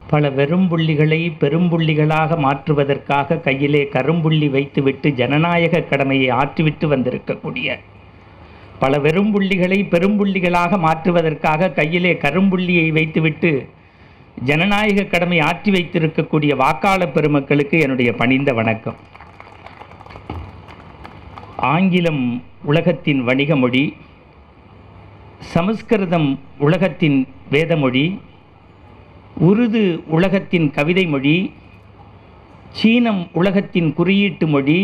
பல வெறும்புள்ளிகளை பெரும்புள்ளிகளாக மாற்றுவதற்காக கையிலே கரும்புள்ளி வைத்துவிட்டு ஜனநாயக கடமையை ஆற்றிவிட்டு வந்திருக்கக்கூடிய பல வெறும்புள்ளிகளை பெரும்புள்ளிகளாக மாற்றுவதற்காக கையிலே கரும்புள்ளியை வைத்துவிட்டு ஜனநாயக கடமை ஆற்றி வைத்திருக்கக்கூடிய வாக்காளர் பெருமக்களுக்கு என்னுடைய பணிந்த வணக்கம் ஆங்கிலம் உலகத்தின் வணிக மொழி சமஸ்கிருதம் உலகத்தின் வேதமொழி உருது உலகத்தின் கவிதை மொழி சீனம் உலகத்தின் குறியீட்டு மொழி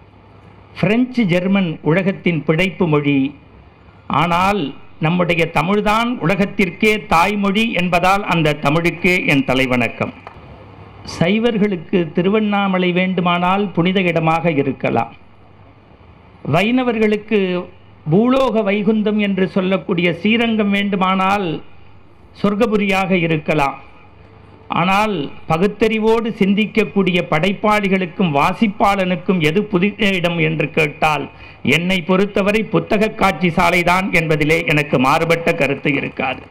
பிரெஞ்சு ஜெர்மன் உலகத்தின் பிழைப்பு மொழி ஆனால் நம்முடைய தமிழ்தான் உலகத்திற்கே தாய்மொழி என்பதால் அந்த தமிழுக்கே என் தலைவணக்கம் சைவர்களுக்கு திருவண்ணாமலை வேண்டுமானால் புனித இடமாக இருக்கலாம் வைணவர்களுக்கு பூலோக வைகுந்தம் என்று சொல்லக்கூடிய ஸ்ரீரங்கம் வேண்டுமானால் சொர்க்கபுரியாக இருக்கலாம் ஆனால் பகுத்தறிவோடு சிந்திக்கக்கூடிய படைப்பாளிகளுக்கும் வாசிப்பாளனுக்கும் எது புதிய இடம் என்று கேட்டால் என்னை பொறுத்தவரை புத்தக காட்சி சாலைதான் என்பதிலே எனக்கு மாறுபட்ட கருத்து இருக்காது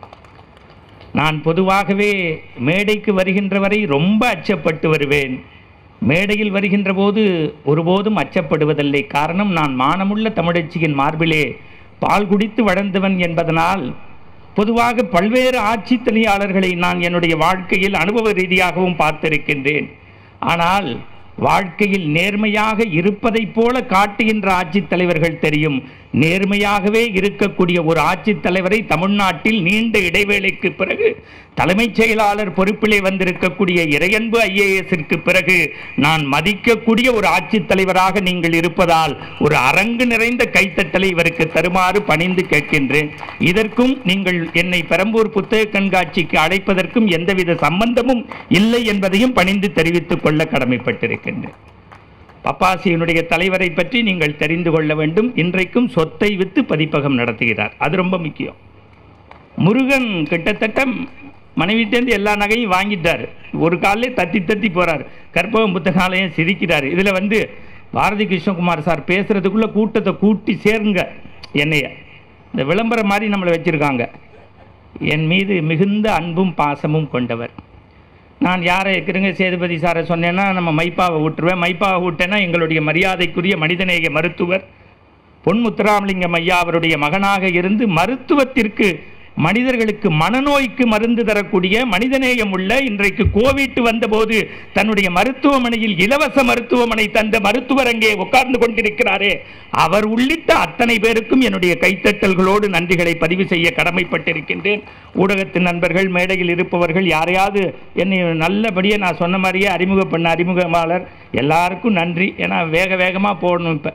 நான் பொதுவாகவே மேடைக்கு வருகின்ற வரை ரொம்ப அச்சப்பட்டு வருவேன் மேடையில் வருகின்ற போது ஒருபோதும் அச்சப்படுவதில்லை காரணம் நான் மானமுள்ள தமிழச்சியின் மார்பிலே பால் குடித்து வளர்ந்தவன் என்பதனால் பொதுவாக பல்வேறு ஆட்சித்தலையாளர்களை நான் என்னுடைய வாழ்க்கையில் அனுபவ ரீதியாகவும் பார்த்திருக்கின்றேன் ஆனால் வாழ்க்கையில் நேர்மையாக இருப்பதைப் போல காட்டுகின்ற ஆட்சித் தலைவர்கள் தெரியும் நேர்மையாகவே இருக்கக்கூடிய ஒரு ஆட்சித் தலைவரை தமிழ்நாட்டில் நீண்ட இடைவேளைக்கு பிறகு தலைமைச் செயலாளர் பொறுப்பிலே வந்திருக்கக்கூடிய இறையன்பு ஐஏஎஸ்ற்கு பிறகு நான் மதிக்கக்கூடிய ஒரு ஆட்சித் தலைவராக நீங்கள் இருப்பதால் ஒரு அரங்கு நிறைந்த கைத்தட்டலை இவருக்கு தருமாறு பணிந்து கேட்கின்றேன் இதற்கும் நீங்கள் என்னை பெரம்பூர் புத்தக கண்காட்சிக்கு அழைப்பதற்கும் எந்தவித சம்பந்தமும் இல்லை என்பதையும் பணிந்து தெரிவித்துக் கொள்ள கடமைப்பட்டிருக்கின்றேன் பப்பாசியினுடைய தலைவரை பற்றி நீங்கள் தெரிந்து கொள்ள வேண்டும் இன்றைக்கும் சொத்தை வித்து பதிப்பகம் நடத்துகிறார் அது ரொம்ப முக்கியம் முருகன் கிட்டத்தட்ட மனைவிட்டேருந்து எல்லா நகையும் வாங்கிட்டார் ஒரு காலிலே தத்தி தத்தி போறார் கற்பகம் புத்தகாலயம் சிரிக்கிறார் இதில் வந்து பாரதி கிருஷ்ணகுமார் சார் பேசுறதுக்குள்ள கூட்டத்தை கூட்டி சேருங்க என்னைய இந்த விளம்பரம் மாதிரி நம்மளை வச்சிருக்காங்க என் மீது மிகுந்த அன்பும் பாசமும் கொண்டவர் நான் யாரை கிருங்க சேதுபதி சாரை சொன்னேன்னா நம்ம மைப்பாவை விட்டுருவேன் மைப்பாவை விட்டேன்னா எங்களுடைய மரியாதைக்குரிய மனிதநேய மருத்துவர் பொன் முத்துராமலிங்கம் ஐயா அவருடைய மகனாக இருந்து மருத்துவத்திற்கு மனிதர்களுக்கு மனநோய்க்கு மருந்து தரக்கூடிய மனிதநேயம் உள்ள இன்றைக்கு கோவிட் வந்தபோது தன்னுடைய மருத்துவமனையில் இலவச மருத்துவமனை தந்த மருத்துவர் அங்கே உட்கார்ந்து கொண்டிருக்கிறாரே அவர் உள்ளிட்ட அத்தனை பேருக்கும் என்னுடைய கைத்தட்டல்களோடு நன்றிகளை பதிவு செய்ய கடமைப்பட்டிருக்கின்றேன் ஊடகத்தின் நண்பர்கள் மேடையில் இருப்பவர்கள் யாரையாவது என்னை நல்லபடியே நான் சொன்ன மாதிரியே அறிமுக பண்ண அறிமுகமாளர் எல்லாருக்கும் நன்றி ஏன்னா வேக வேகமாக போடணும் இப்போ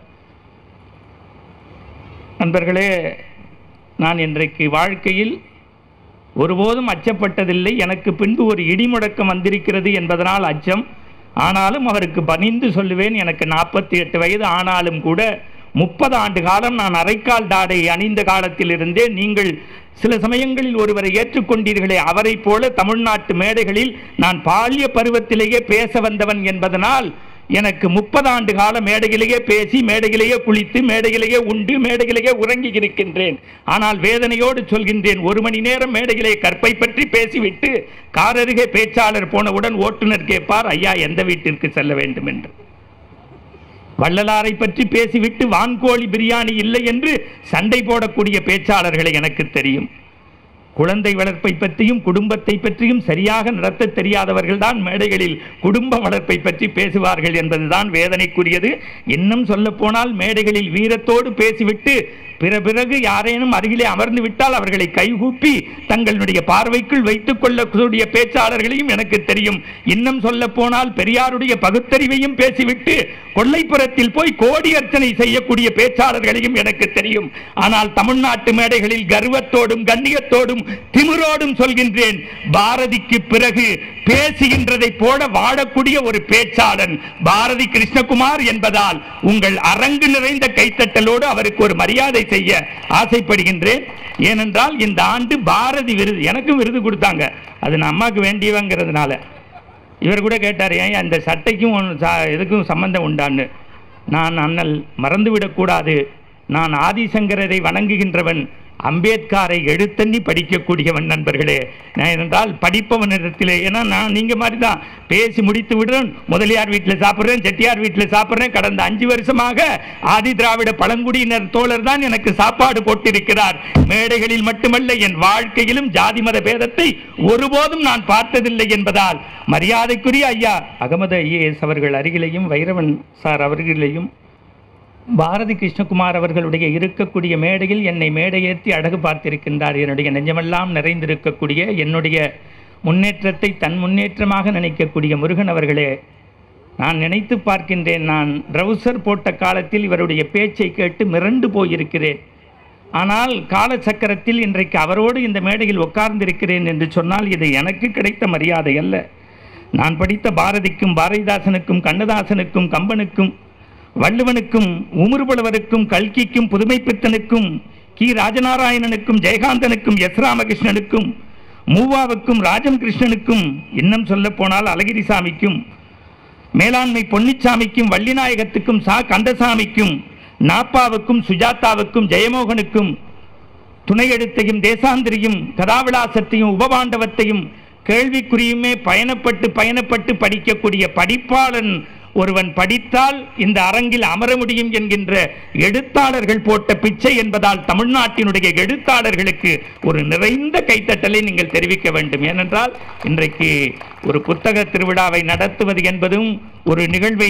நண்பர்களே நான் இன்றைக்கு வாழ்க்கையில் ஒருபோதும் அச்சப்பட்டதில்லை எனக்கு பின்பு ஒரு இடிமுழக்கம் வந்திருக்கிறது என்பதனால் அச்சம் ஆனாலும் அவருக்கு பணிந்து சொல்லுவேன் எனக்கு நாற்பத்தி எட்டு வயது ஆனாலும் கூட முப்பது ஆண்டு காலம் நான் அரைக்கால் தாடை அணிந்த காலத்திலிருந்தே நீங்கள் சில சமயங்களில் ஒருவரை ஏற்றுக்கொண்டீர்களே அவரைப் போல தமிழ்நாட்டு மேடைகளில் நான் பாலிய பருவத்திலேயே பேச வந்தவன் என்பதனால் எனக்கு முப்பது ஆண்டு கால மேடையிலேயே பேசி மேடையிலேயே குளித்து மேடையிலேயே உண்டு மேடையிலேயே உறங்கி இருக்கின்றேன் ஆனால் வேதனையோடு சொல்கின்றேன் ஒரு மணி நேரம் மேடையிலே கற்பை பற்றி பேசிவிட்டு காரருகே பேச்சாளர் போனவுடன் ஓட்டுநர் கேட்பார் ஐயா எந்த வீட்டிற்கு செல்ல வேண்டும் என்று வள்ளலாரை பற்றி பேசிவிட்டு வான்கோழி பிரியாணி இல்லை என்று சண்டை போடக்கூடிய பேச்சாளர்களை எனக்கு தெரியும் குழந்தை வளர்ப்பை பற்றியும் குடும்பத்தை பற்றியும் சரியாக நடத்த தெரியாதவர்கள் தான் மேடைகளில் குடும்ப வளர்ப்பை பற்றி பேசுவார்கள் என்பதுதான் வேதனைக்குரியது இன்னும் சொல்ல போனால் மேடைகளில் வீரத்தோடு பேசிவிட்டு பிற பிறகு யாரேனும் அருகிலே அமர்ந்து விட்டால் அவர்களை கைகூப்பி தங்களுடைய பார்வைக்குள் வைத்துக் கொள்ளக்கூடிய பேச்சாளர்களையும் எனக்கு தெரியும் இன்னும் சொல்ல போனால் பெரியாருடைய பகுத்தறிவையும் பேசிவிட்டு கொள்ளைப்புறத்தில் போய் கோடி அர்ச்சனை செய்யக்கூடிய பேச்சாளர்களையும் எனக்கு தெரியும் ஆனால் தமிழ்நாட்டு மேடைகளில் கர்வத்தோடும் கண்ணியத்தோடும் திமிரோடும் சொல்கின்றேன் பாரதிக்கு பிறகு பேசுகின்றதை போல வாழக்கூடிய ஒரு பேச்சாளன் பாரதி கிருஷ்ணகுமார் என்பதால் உங்கள் அரங்கு நிறைந்த கைத்தட்டலோடு அவருக்கு ஒரு மரியாதை செய்ய ஆசைப்படுகின்றேன் ஏனென்றால் இந்த ஆண்டு பாரதி விருது எனக்கும் விருது கொடுத்தாங்க அது நான் அம்மாவுக்கு வேண்டியவங்கிறதுனால இவர் கூட கேட்டார் ஏன் அந்த சட்டைக்கும் ஒண்ணு ச- இதுக்கும் சம்பந்தம் உண்டான்னு நான் அண்ணல் மறந்துவிடக்கூடாது நான் ஆதிசங்கரரை வணங்குகின்றவன் அம்பேத்கரை எழுத்தண்ணி படிக்கக்கூடியவன் நண்பர்களே நான் என்றால் படிப்பவனிடத்திலே ஏன்னா நான் நீங்க மாதிரி தான் பேசி முடித்து விடுறேன் முதலியார் வீட்டில் சாப்பிட்றேன் செட்டியார் வீட்டில் சாப்பிட்றேன் கடந்த அஞ்சு வருஷமாக ஆதி திராவிட பழங்குடியினர் தோழர் தான் எனக்கு சாப்பாடு போட்டிருக்கிறார் மேடைகளில் மட்டுமல்ல என் வாழ்க்கையிலும் ஜாதி மத பேதத்தை ஒருபோதும் நான் பார்த்ததில்லை என்பதால் மரியாதைக்குரிய ஐயா அகமது ஐஏஎஸ் அவர்கள் அருகிலேயும் வைரவன் சார் அவர்களிலேயும் பாரதி கிருஷ்ணகுமார் அவர்களுடைய இருக்கக்கூடிய மேடையில் என்னை மேடையேற்றி அழகு பார்த்திருக்கின்றார் என்னுடைய நெஞ்சமெல்லாம் நிறைந்திருக்கக்கூடிய என்னுடைய முன்னேற்றத்தை தன் முன்னேற்றமாக நினைக்கக்கூடிய முருகன் அவர்களே நான் நினைத்து பார்க்கின்றேன் நான் ட்ரௌசர் போட்ட காலத்தில் இவருடைய பேச்சை கேட்டு மிரண்டு போயிருக்கிறேன் ஆனால் காலச்சக்கரத்தில் இன்றைக்கு அவரோடு இந்த மேடையில் உட்கார்ந்திருக்கிறேன் என்று சொன்னால் இது எனக்கு கிடைத்த மரியாதை அல்ல நான் படித்த பாரதிக்கும் பாரதிதாசனுக்கும் கண்ணதாசனுக்கும் கம்பனுக்கும் வள்ளுவனுக்கும் உமுறுபுலவருக்கும் கல்கிக்கும் புதுமைப்பித்தனுக்கும் கி ராஜநாராயணனுக்கும் ஜெயகாந்தனுக்கும் எஸ் ராமகிருஷ்ணனுக்கும் மூவாவுக்கும் ராஜம் கிருஷ்ணனுக்கும் இன்னும் சொல்ல போனால் அழகிரிசாமிக்கும் மேலாண்மை பொன்னிச்சாமிக்கும் வள்ளிநாயகத்துக்கும் சா கந்தசாமிக்கும் நாப்பாவுக்கும் சுஜாதாவுக்கும் ஜெயமோகனுக்கும் துணை எழுத்தையும் தேசாந்திரியும் கதாவிலாசத்தையும் உபபாண்டவத்தையும் கேள்விக்குறியுமே பயணப்பட்டு பயணப்பட்டு படிக்கக்கூடிய படிப்பாளன் ஒருவன் படித்தால் இந்த அரங்கில் அமர முடியும் என்கின்ற எழுத்தாளர்கள் போட்ட பிச்சை என்பதால் தமிழ்நாட்டினுடைய எழுத்தாளர்களுக்கு ஒரு நிறைந்த கைத்தட்டலை நீங்கள் தெரிவிக்க வேண்டும் ஏனென்றால் இன்றைக்கு ஒரு புத்தக திருவிழாவை நடத்துவது என்பதும் ஒரு நிகழ்வை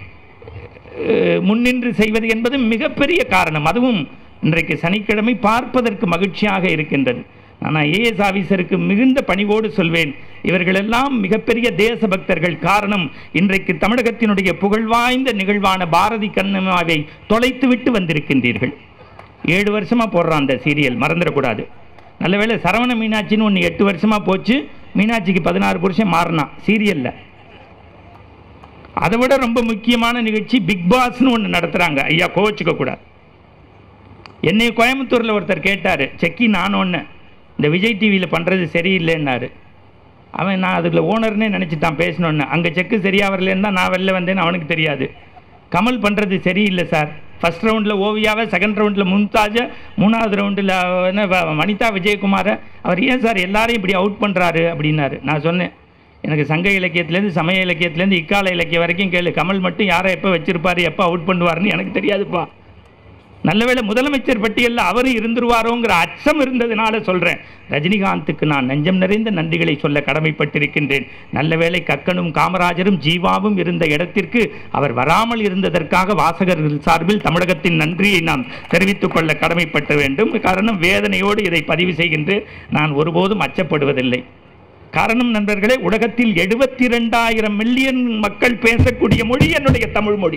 அஹ், முன்னின்று செய்வது என்பது மிகப்பெரிய காரணம் அதுவும் இன்றைக்கு சனிக்கிழமை பார்ப்பதற்கு மகிழ்ச்சியாக இருக்கின்றது நான் ஐஏஎஸ் ஆபீசருக்கு மிகுந்த பணிவோடு சொல்வேன் இவர்களெல்லாம் மிகப்பெரிய தேசபக்தர்கள் காரணம் இன்றைக்கு தமிழகத்தினுடைய புகழ்வாய்ந்த நிகழ்வான பாரதி கண்ணம்மாவை தொலைத்து விட்டு வந்திருக்கின்றீர்கள் ஏழு வருஷமா போடுறான் அந்த சீரியல் மறந்துடக்கூடாது நல்ல வேளை சரவண மீனாட்சின்னு ஒன்று எட்டு வருஷமா போச்சு மீனாட்சிக்கு பதினாறு புருஷன் மாறினான் சீரியல்ல அதை விட ரொம்ப முக்கியமான நிகழ்ச்சி பிக் பாஸ்னு ஒன்று நடத்துகிறாங்க ஐயா கோவச்சுக்க கூடாது என்னை கோயம்புத்தூரில் ஒருத்தர் கேட்டார் செக்கி நான் ஒன்று இந்த விஜய் டிவியில் பண்ணுறது சரியில்லைன்னாரு அவன் நான் அதில் ஓனர்னே நினச்சிட்டான் பேசணுன்னு அங்கே செக்கு சரியாக வரலன்னு தான் நான் வெளில வந்தேன்னு அவனுக்கு தெரியாது கமல் பண்ணுறது சரியில்லை சார் ஃபர்ஸ்ட் ரவுண்டில் ஓவியாவை செகண்ட் ரவுண்டில் மும்தாஜை மூணாவது ரவுண்டில் வனிதா விஜயகுமாரை அவர் ஏன் சார் எல்லாரையும் இப்படி அவுட் பண்ணுறாரு அப்படின்னாரு நான் சொன்னேன் எனக்கு சங்க இலக்கியத்துலேருந்து சமய இலக்கியத்துலேருந்து இக்கால இலக்கியம் வரைக்கும் கேளு கமல் மட்டும் யாரை எப்போ வச்சிருப்பாரு எப்போ அவுட் பண்ணுவாருன்னு எனக்கு தெரியாதுப்பா நல்லவேளை முதலமைச்சர் பட்டியலில் அவரும் இருந்துருவாரோங்கிற அச்சம் இருந்ததுனால சொல்கிறேன் ரஜினிகாந்துக்கு நான் நெஞ்சம் நிறைந்த நன்றிகளை சொல்ல கடமைப்பட்டிருக்கின்றேன் நல்ல வேளை கக்கனும் காமராஜரும் ஜீவாவும் இருந்த இடத்திற்கு அவர் வராமல் இருந்ததற்காக வாசகர்கள் சார்பில் தமிழகத்தின் நன்றியை நாம் தெரிவித்துக் கொள்ள கடமைப்பட்ட வேண்டும் காரணம் வேதனையோடு இதை பதிவு செய்கின்றேன் நான் ஒருபோதும் அச்சப்படுவதில்லை காரணம் நண்பர்களே உலகத்தில் எழுபத்தி ரெண்டாயிரம் மில்லியன் மக்கள் பேசக்கூடிய மொழி என்னுடைய தமிழ் மொழி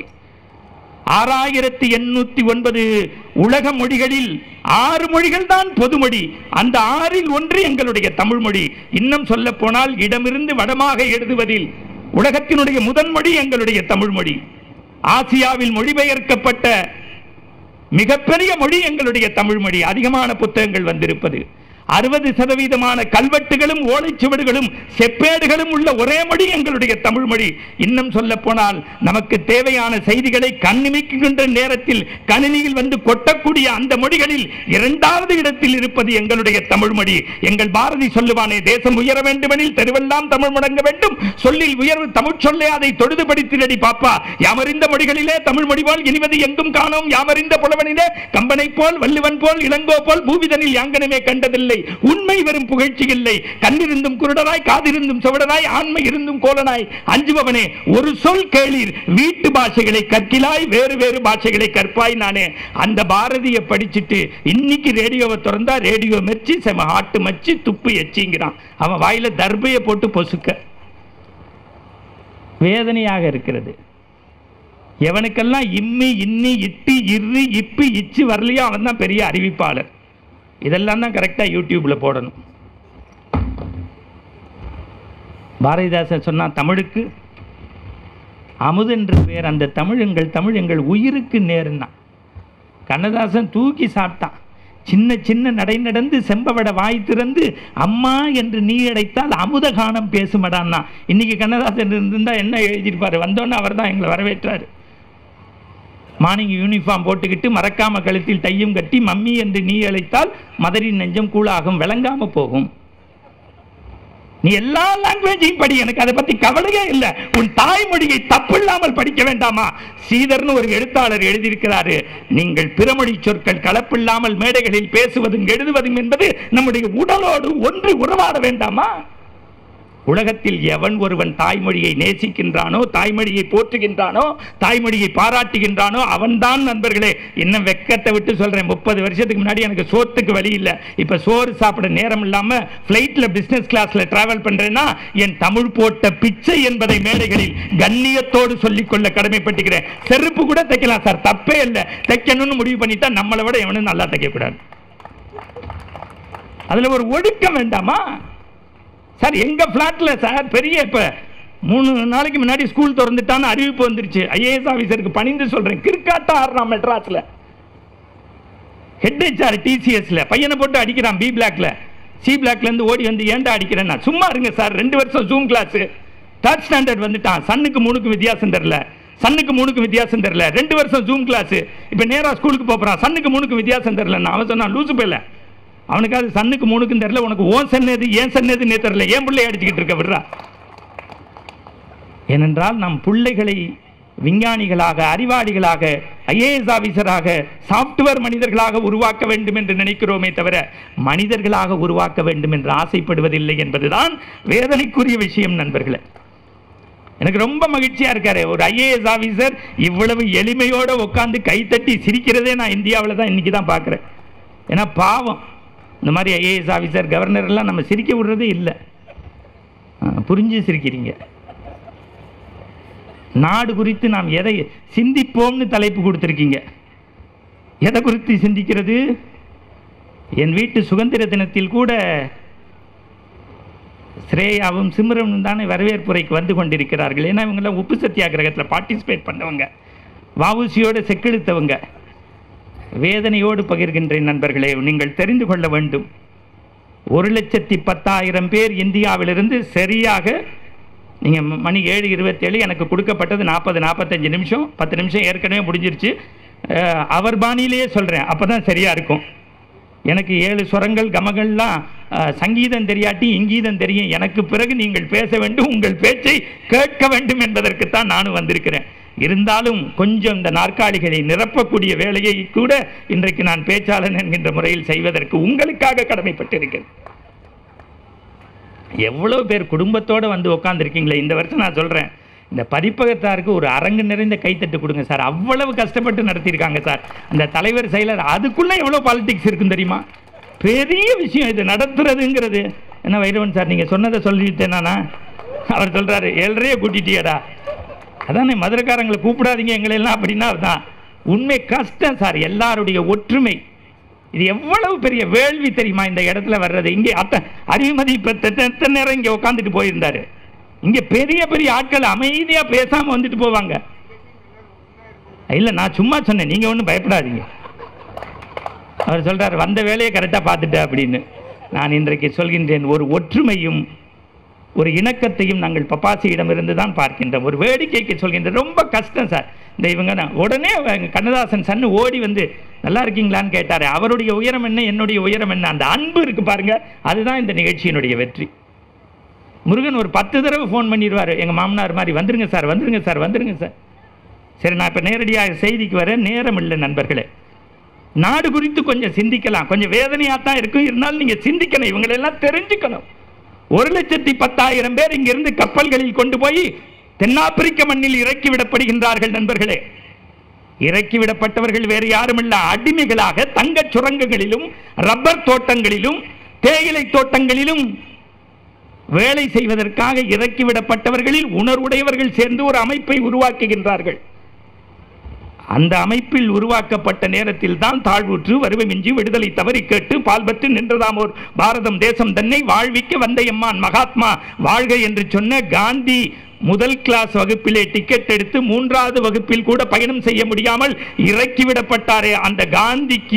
ஆறாயிரத்தி எண்ணூத்தி ஒன்பது உலக மொழிகளில் ஆறு மொழிகள் தான் பொதுமொழி அந்த ஆறில் ஒன்று எங்களுடைய தமிழ் மொழி இன்னும் சொல்ல போனால் இடமிருந்து வடமாக எழுதுவதில் உலகத்தினுடைய முதன் மொழி எங்களுடைய தமிழ் மொழி ஆசியாவில் மொழிபெயர்க்கப்பட்ட மிகப்பெரிய மொழி எங்களுடைய தமிழ் மொழி அதிகமான புத்தகங்கள் வந்திருப்பது அறுபது சதவீதமான கல்வெட்டுகளும் ஓலைச்சுவடுகளும் செப்பேடுகளும் உள்ள ஒரே மொழி எங்களுடைய தமிழ் மொழி இன்னும் சொல்ல போனால் நமக்கு தேவையான செய்திகளை கண்ணிமைக்கின்ற நேரத்தில் கணினியில் வந்து கொட்டக்கூடிய அந்த மொழிகளில் இரண்டாவது இடத்தில் இருப்பது எங்களுடைய தமிழ் மொழி எங்கள் பாரதி சொல்லுவானே தேசம் உயர வேண்டுமெனில் தெருவெல்லாம் தமிழ் முடங்க வேண்டும் சொல்லில் உயர்வு தமிழ் சொல்லே அதை தொழுது படித்திரடி பாப்பா யாமறிந்த மொழிகளிலே தமிழ் மொழி போல் இனிவது எங்கும் காணோம் யாமறிந்த புலவனிலே கம்பனை போல் வள்ளுவன் போல் இளங்கோ போல் பூவிதனில் யாங்கனமே கண்டதில்லை உண்மை வெறும் புகழ்ச்சி இல்லை கண்ணிருந்தும் குருடராய் காதிருந்தும் செவடராய் ஆண்மை இருந்தும் கோலனாய் அஞ்சுபவனே ஒரு சொல் கேளீர் வீட்டு பாஷைகளை கற்கிலாய் வேறு வேறு பாஷைகளை கற்பாய் நானே அந்த பாரதியை படிச்சுட்டு இன்னைக்கு ரேடியோவை திறந்தா ரேடியோ மெர்ச்சி செம ஆட்டு மச்சி துப்பு எச்சிங்கிறான் அவன் வாயில தர்பையை போட்டு பொசுக்க வேதனையாக இருக்கிறது எவனுக்கெல்லாம் இம்மி இன்னி இட்டி இரு இப்பு இச்சு வரலையோ அவன் தான் பெரிய அறிவிப்பாளர் இதெல்லாம் தான் கரெக்டாக யூடியூப்பில் போடணும் பாரதிதாசன் சொன்னான் தமிழுக்கு அமுது என்று பேர் அந்த தமிழ் எங்கள் தமிழ் எங்கள் உயிருக்கு நேருன்னா கண்ணதாசன் தூக்கி சாப்பிட்டான் சின்ன சின்ன நடை நடந்து செம்பவட வாய் திறந்து அம்மா என்று நீ அடைத்தால் அமுத கானம் பேசுமடான்னா இன்னைக்கு கண்ணதாசன் இருந்தா என்ன எழுதியிருப்பாரு வந்தோன்னே அவர் தான் எங்களை வரவேற்றாரு மார்னிங் யூனிஃபார்ம் போட்டுக்கிட்டு மறக்காம கழுத்தில் டையும் கட்டி மம்மி என்று நீ அழைத்தால் மதரின் நெஞ்சம் கூழாகும் விளங்காம போகும் நீ எல்லா லாங்குவேஜையும் படி எனக்கு அதை பத்தி கவலையே இல்லை உன் தாய்மொழியை தப்பில்லாமல் படிக்க வேண்டாமா சீதர்னு ஒரு எழுத்தாளர் எழுதியிருக்கிறாரு நீங்கள் பிறமொழி சொற்கள் கலப்பில்லாமல் மேடைகளில் பேசுவதும் எழுதுவதும் என்பது நம்முடைய உடலோடு ஒன்று உறவாட வேண்டாமா உலகத்தில் எவன் ஒருவன் தாய்மொழியை நேசிக்கின்றானோ தாய்மொழியை போற்றுகின்றானோ தாய்மொழியை பாராட்டுகின்றானோ அவன்தான் நண்பர்களே இன்னும் வெக்கத்தை விட்டு சொல்றேன் முப்பது வருஷத்துக்கு முன்னாடி எனக்கு சோத்துக்கு வழி இல்லை இப்ப சோறு சாப்பிட நேரம் இல்லாம பிளைட்ல பிசினஸ் கிளாஸ்ல டிராவல் பண்றேன்னா என் தமிழ் போட்ட பிச்சை என்பதை மேடைகளில் கண்ணியத்தோடு சொல்லிக்கொள்ள கடமைப்பட்டுக்கிறேன் செருப்பு கூட தைக்கலாம் சார் தப்பே இல்லை தைக்கணும்னு முடிவு பண்ணிட்டா நம்மளை விட எவனும் நல்லா தைக்கக்கூடாது அதுல ஒரு ஒழுக்கம் வேண்டாமா சார் எங்க பிளாட்ல சார் பெரிய இப்ப மூணு நாளைக்கு முன்னாடி ஸ்கூல் திறந்துட்டான்னு அறிவிப்பு வந்துருச்சு ஐஏஎஸ் ஆபீசருக்கு பணிந்து சொல்றேன் கிரிக்காட்டா ஆடுறான் மெட்ராஸ்ல ஹெட் ஹெச்ஆர் டிசிஎஸ்ல பையனை போட்டு அடிக்கிறான் பி பிளாக்ல சி பிளாக்ல இருந்து ஓடி வந்து ஏன்டா அடிக்கிறேன்னா சும்மா இருங்க சார் ரெண்டு வருஷம் ஜூம் கிளாஸ் தேர்ட் ஸ்டாண்டர்ட் வந்துட்டான் சன்னுக்கு மூணுக்கு வித்தியாசம் தெரியல சன்னுக்கு மூணுக்கு வித்தியாசம் தெரியல ரெண்டு வருஷம் ஜூம் கிளாஸ் இப்போ நேரா ஸ்கூலுக்கு போறான் சன்னுக்கு மூணுக்கு வித்தியாசம் தெரியல அவன் சொன்னான் லூசு போயில அவனுக்கு அது சன்னுக்கு மூணுக்கும் தெரியல உனக்கு ஓன் சன்னது ஏன் சன்னதுன்னே தெரியல ஏன் பிள்ளை அடிச்சுக்கிட்டு இருக்க விடுறா ஏனென்றால் நம் பிள்ளைகளை விஞ்ஞானிகளாக அறிவாளிகளாக ஐஏஎஸ் ஆபீசராக சாப்ட்வேர் மனிதர்களாக உருவாக்க வேண்டும் என்று நினைக்கிறோமே தவிர மனிதர்களாக உருவாக்க வேண்டும் என்று ஆசைப்படுவதில்லை என்பதுதான் வேதனைக்குரிய விஷயம் நண்பர்களே எனக்கு ரொம்ப மகிழ்ச்சியா இருக்காரு ஒரு ஐஏஎஸ் ஆபீசர் இவ்வளவு எளிமையோட உட்காந்து கைத்தட்டி சிரிக்கிறதே நான் இந்தியாவில் தான் இன்னைக்கு தான் பார்க்குறேன் ஏன்னா பாவம் இந்த மாதிரி ஐஏஎஸ் ஆஃபீஸர் கவர்னர் எல்லாம் நம்ம சிரிக்க விடுறதே இல்லை ஆ, புரிஞ்சு சிரிக்கிறீங்க நாடு குறித்து நாம் எதை சிந்திப்போம்னு தலைப்பு கொடுத்துருக்கீங்க எதை குறித்து சிந்திக்கிறது என் வீட்டு சுதந்திர தினத்தில் கூட ஸ்ரேயாவும் சிம்ரனும் தானே வரவேற்புரைக்கு வந்து கொண்டிருக்கிறார்கள் ஏன்னா இவங்கெல்லாம் உப்பு சத்தியாகிரகத்தில் பார்ட்டிசிபேட் பண்ணவங்க வவுசியோட செக்கெடுத்தவங்க வேதனையோடு பகிர்கின்றேன் நண்பர்களே நீங்கள் தெரிந்து கொள்ள வேண்டும் ஒரு லட்சத்தி பத்தாயிரம் பேர் இந்தியாவிலிருந்து சரியாக நீங்கள் மணி ஏழு இருபத்தேழு எனக்கு கொடுக்கப்பட்டது நாற்பது நாற்பத்தஞ்சு நிமிஷம் பத்து நிமிஷம் ஏற்கனவே முடிஞ்சிருச்சு அஹ், அவர் பாணியிலேயே சொல்கிறேன் அப்போ தான் சரியாக இருக்கும் எனக்கு ஏழு சுரங்கள் கமகள்லாம் அஹ், சங்கீதம் தெரியாட்டி இங்கீதம் தெரியும் எனக்கு பிறகு நீங்கள் பேச வேண்டும் உங்கள் பேச்சை கேட்க வேண்டும் என்பதற்குத்தான் நானும் வந்திருக்கிறேன் இருந்தாலும் கொஞ்சம் இந்த நாற்காலிகளை நிரப்பக்கூடிய வேலையை கூட இன்றைக்கு நான் பேச்சாளன் என்கின்ற முறையில் செய்வதற்கு உங்களுக்காக கடமைப்பட்டிருக்கிறேன் எவ்வளோ பேர் குடும்பத்தோடு வந்து உட்காந்துருக்கீங்களே இந்த வருஷம் நான் சொல்கிறேன் இந்த பதிப்பகத்தாருக்கு ஒரு அரங்கு நிறைந்த கைத்தட்டு கொடுங்க சார் அவ்வளவு கஷ்டப்பட்டு நடத்தியிருக்காங்க சார் அந்த தலைவர் செயலர் அதுக்குள்ளே எவ்வளோ பாலிடிக்ஸ் இருக்குன்னு தெரியுமா பெரிய விஷயம் இது நடத்துறதுங்கிறது என்ன வைரவன் சார் நீங்கள் சொன்னதை சொல்லிட்டேனானா அவர் சொல்கிறாரு ஏழரையே கூட்டிட்டியடா அதானே மதுரைக்காரங்களை கூப்பிடாதீங்க எங்களை எல்லாம் அப்படின்னா அதுதான் உண்மை கஷ்டம் சார் எல்லாருடைய ஒற்றுமை இது எவ்வளவு பெரிய வேள்வி தெரியுமா இந்த இடத்துல வர்றது இங்கே அத்த அறிவுமதி இப்போ எத்தனை நேரம் இங்கே உட்காந்துட்டு போயிருந்தாரு இங்கே பெரிய பெரிய ஆட்கள் அமைதியாக பேசாமல் வந்துட்டு போவாங்க இல்லை நான் சும்மா சொன்னேன் நீங்கள் ஒன்றும் பயப்படாதீங்க அவர் சொல்றார் வந்த வேலையை கரெக்டாக பார்த்துட்ட அப்படின்னு நான் இன்றைக்கு சொல்கின்றேன் ஒரு ஒற்றுமையும் ஒரு இணக்கத்தையும் நாங்கள் பப்பாசியிடமிருந்து தான் பார்க்கின்றோம் ஒரு வேடிக்கைக்கு சொல்கின்றேன் ரொம்ப கஷ்டம் சார் இந்த இவங்க நான் உடனே அவங்க கண்ணதாசன் சன்னு ஓடி வந்து நல்லா இருக்கீங்களான்னு கேட்டார் அவருடைய உயரம் என்ன என்னுடைய உயரம் என்ன அந்த அன்பு இருக்கு பாருங்க அதுதான் இந்த நிகழ்ச்சியினுடைய வெற்றி முருகன் ஒரு பத்து தடவை ஃபோன் பண்ணிடுவார் எங்கள் மாமனார் மாதிரி வந்துருங்க சார் வந்துருங்க சார் வந்துருங்க சார் சரி நான் இப்போ நேரடியாக செய்திக்கு வரேன் நேரம் இல்லை நண்பர்களே நாடு குறித்து கொஞ்சம் சிந்திக்கலாம் கொஞ்சம் வேதனையாக தான் இருக்கும் இருந்தாலும் நீங்கள் சிந்திக்கணும் இவங்களெல்லாம் தெரிஞ்சுக்கணும் ஒரு லட்சத்தி பத்தாயிரம் பேர் இங்கிருந்து கப்பல்களில் கொண்டு போய் தென்னாப்பிரிக்க மண்ணில் இறக்கி விடப்படுகின்றார்கள் நண்பர்களே இறக்கி விடப்பட்டவர்கள் வேறு யாருமில்ல அடிமைகளாக தங்கச் சுரங்கங்களிலும் ரப்பர் தோட்டங்களிலும் தேயிலை தோட்டங்களிலும் வேலை செய்வதற்காக இறக்கிவிடப்பட்டவர்களில் உணர்வுடையவர்கள் சேர்ந்து ஒரு அமைப்பை உருவாக்குகின்றார்கள் அந்த அமைப்பில் உருவாக்கப்பட்ட நேரத்தில் தான் தாழ்வுற்று வறுமை மிஞ்சி விடுதலை தவறி கேட்டு பால்பற்று நின்றதாம் ஓர் பாரதம் தேசம் தன்னை வாழ்விக்க வந்த எம்மான் மகாத்மா வாழ்க என்று சொன்ன காந்தி முதல் கிளாஸ் வகுப்பிலே டிக்கெட் எடுத்து மூன்றாவது வகுப்பில் கூட பயணம் செய்ய முடியாமல் இறக்கிவிடப்பட்டாரே அந்த காந்திக்கு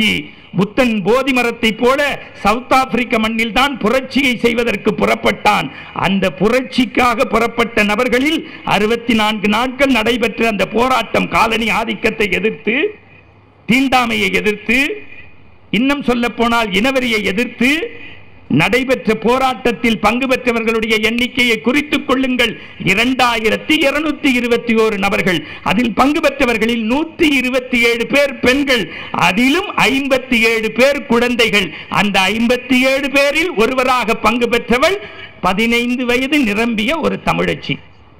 புத்தன் போதி மரத்தைப் போல சவுத் ஆப்பிரிக்க மண்ணில் தான் புரட்சியை செய்வதற்கு புறப்பட்டான் அந்த புரட்சிக்காக புறப்பட்ட நபர்களில் அறுபத்தி நான்கு நாட்கள் நடைபெற்ற அந்த போராட்டம் காலனி ஆதிக்கத்தை எதிர்த்து தீண்டாமையை எதிர்த்து இன்னும் சொல்ல போனால் இனவெறியை எதிர்த்து நடைபெற்ற போராட்டத்தில் பங்கு பெற்றவர்களுடைய எண்ணிக்கையை குறித்துக் கொள்ளுங்கள் இரண்டாயிரத்தி இருநூத்தி இருபத்தி ஓரு நபர்கள் அதில் பங்கு பெற்றவர்களில் நூத்தி இருபத்தி ஏழு பேர் பெண்கள் அதிலும் ஐம்பத்தி ஏழு பேர் குழந்தைகள் அந்த ஐம்பத்தி ஏழு பேரில் ஒருவராக பங்கு பெற்றவள் பதினைந்து வயது நிரம்பிய ஒரு தமிழச்சி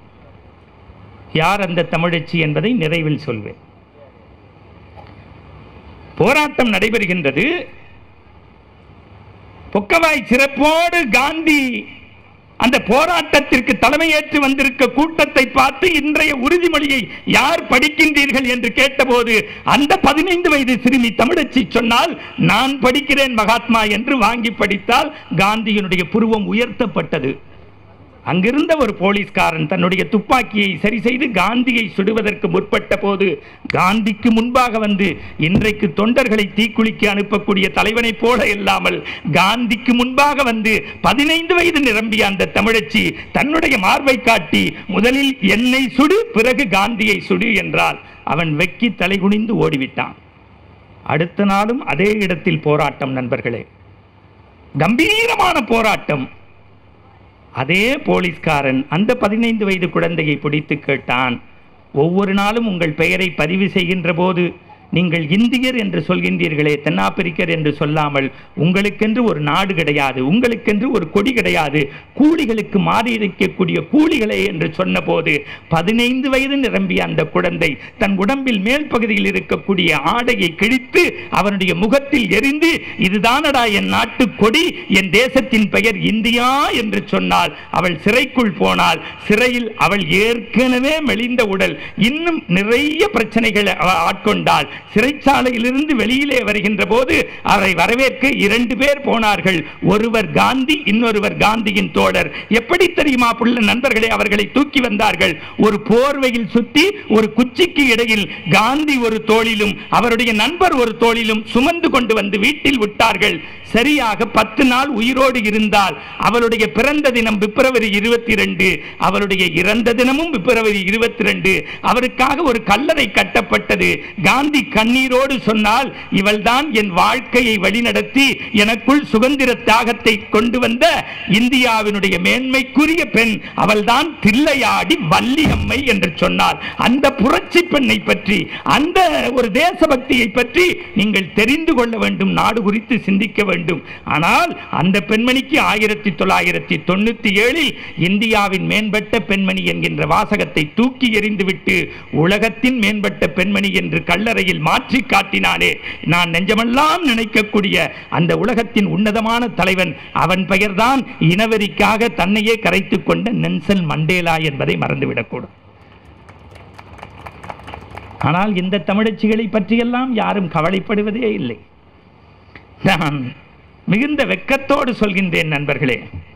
யார் அந்த தமிழச்சி என்பதை நிறைவில் சொல்வேன் போராட்டம் நடைபெறுகின்றது பொக்கவாய் சிறப்போடு காந்தி அந்த போராட்டத்திற்கு தலைமையேற்று வந்திருக்க கூட்டத்தை பார்த்து இன்றைய உறுதிமொழியை யார் படிக்கின்றீர்கள் என்று கேட்டபோது அந்த பதினைந்து வயது சிறுமி தமிழச்சி சொன்னால் நான் படிக்கிறேன் மகாத்மா என்று வாங்கி படித்தால் காந்தியினுடைய புருவம் உயர்த்தப்பட்டது அங்கிருந்த ஒரு போலீஸ்காரன் தன்னுடைய துப்பாக்கியை சரி செய்து காந்தியை சுடுவதற்கு முற்பட்ட போது காந்திக்கு முன்பாக வந்து இன்றைக்கு தொண்டர்களை தீக்குளிக்க அனுப்பக்கூடிய தலைவனைப் போல இல்லாமல் காந்திக்கு முன்பாக வந்து பதினைந்து வயது நிரம்பிய அந்த தமிழச்சி தன்னுடைய மார்பை காட்டி முதலில் என்னை சுடு பிறகு காந்தியை சுடு என்றால் அவன் வெக்கி தலைகுனிந்து ஓடிவிட்டான் அடுத்த நாளும் அதே இடத்தில் போராட்டம் நண்பர்களே கம்பீரமான போராட்டம் அதே போலீஸ்காரன் அந்த பதினைந்து வயது குழந்தையை பிடித்து கேட்டான் ஒவ்வொரு நாளும் உங்கள் பெயரை பதிவு செய்கின்ற போது நீங்கள் இந்தியர் என்று சொல்கின்றீர்களே தென்னாப்பிரிக்கர் என்று சொல்லாமல் உங்களுக்கென்று ஒரு நாடு கிடையாது உங்களுக்கென்று ஒரு கொடி கிடையாது கூலிகளுக்கு மாறி இருக்கக்கூடிய கூலிகளே என்று சொன்னபோது பதினைந்து வயது நிரம்பிய அந்த குழந்தை தன் உடம்பில் மேல் பகுதியில் இருக்கக்கூடிய ஆடையை கிழித்து அவனுடைய முகத்தில் எரிந்து இதுதானடா என் நாட்டு கொடி என் தேசத்தின் பெயர் இந்தியா என்று சொன்னால் அவள் சிறைக்குள் போனால் சிறையில் அவள் ஏற்கனவே மெலிந்த உடல் இன்னும் நிறைய பிரச்சனைகளை அவ ஆட்கொண்டாள் சிறைச்சாலையிலிருந்து வெளியிலே வருகின்ற போது அவரை வரவேற்க இரண்டு பேர் போனார்கள் ஒருவர் காந்தி இன்னொருவர் காந்தியின் தோழர் எப்படி தெரியுமா புள்ள நண்பர்களே அவர்களை தூக்கி வந்தார்கள் ஒரு போர்வையில் சுத்தி ஒரு குச்சிக்கு இடையில் காந்தி ஒரு தோளிலும் அவருடைய நண்பர் ஒரு தோளிலும் சுமந்து கொண்டு வந்து வீட்டில் விட்டார்கள் சரியாக பத்து நாள் உயிரோடு இருந்தால் அவளுடைய பிறந்த தினம் பிப்ரவரி இருபத்தி ரெண்டு அவளுடைய இறந்த தினமும் பிப்ரவரி இருபத்தி ரெண்டு அவருக்காக ஒரு கல்லறை கட்டப்பட்டது காந்தி கண்ணீரோடு சொன்னால் இவள்தான் என் வாழ்க்கையை வழிநடத்தி எனக்குள் சுதந்திர தியாகத்தை கொண்டு வந்த இந்தியாவினுடைய மேன்மைக்குரிய பெண் அவள்தான் தில்லையாடி வள்ளியம்மை என்று சொன்னார் அந்த புரட்சி பெண்ணை பற்றி அந்த ஒரு தேசபக்தியை பற்றி நீங்கள் தெரிந்து கொள்ள வேண்டும் நாடு குறித்து சிந்திக்க வேண்டும் ஆனால் அந்த பெண்மணிக்கு ஆயிரத்தி தொள்ளாயிரத்தி தொண்ணூத்தி ஏழில் இந்தியாவின் மேம்பட்ட பெண்மணி என்கின்ற வாசகத்தை தூக்கி எறிந்துவிட்டு உலகத்தின் மேம்பட்ட பெண்மணி என்று கல்லறையில் மாற்றி காட்டினானே நான் நெஞ்சமெல்லாம் நினைக்கக்கூடிய அந்த உலகத்தின் உன்னதமான தலைவன் அவன் பெயர்தான் இனவெறிக்காக தன்னையே கரைத்துக் கொண்ட நென்சன் மண்டேலா என்பதை மறந்துவிடக்கூடும் ஆனால் இந்த தமிழச்சிகளை பற்றியெல்லாம் யாரும் கவலைப்படுவதே இல்லை நான் மிகுந்த வெக்கத்தோடு சொல்கின்றேன் நண்பர்களே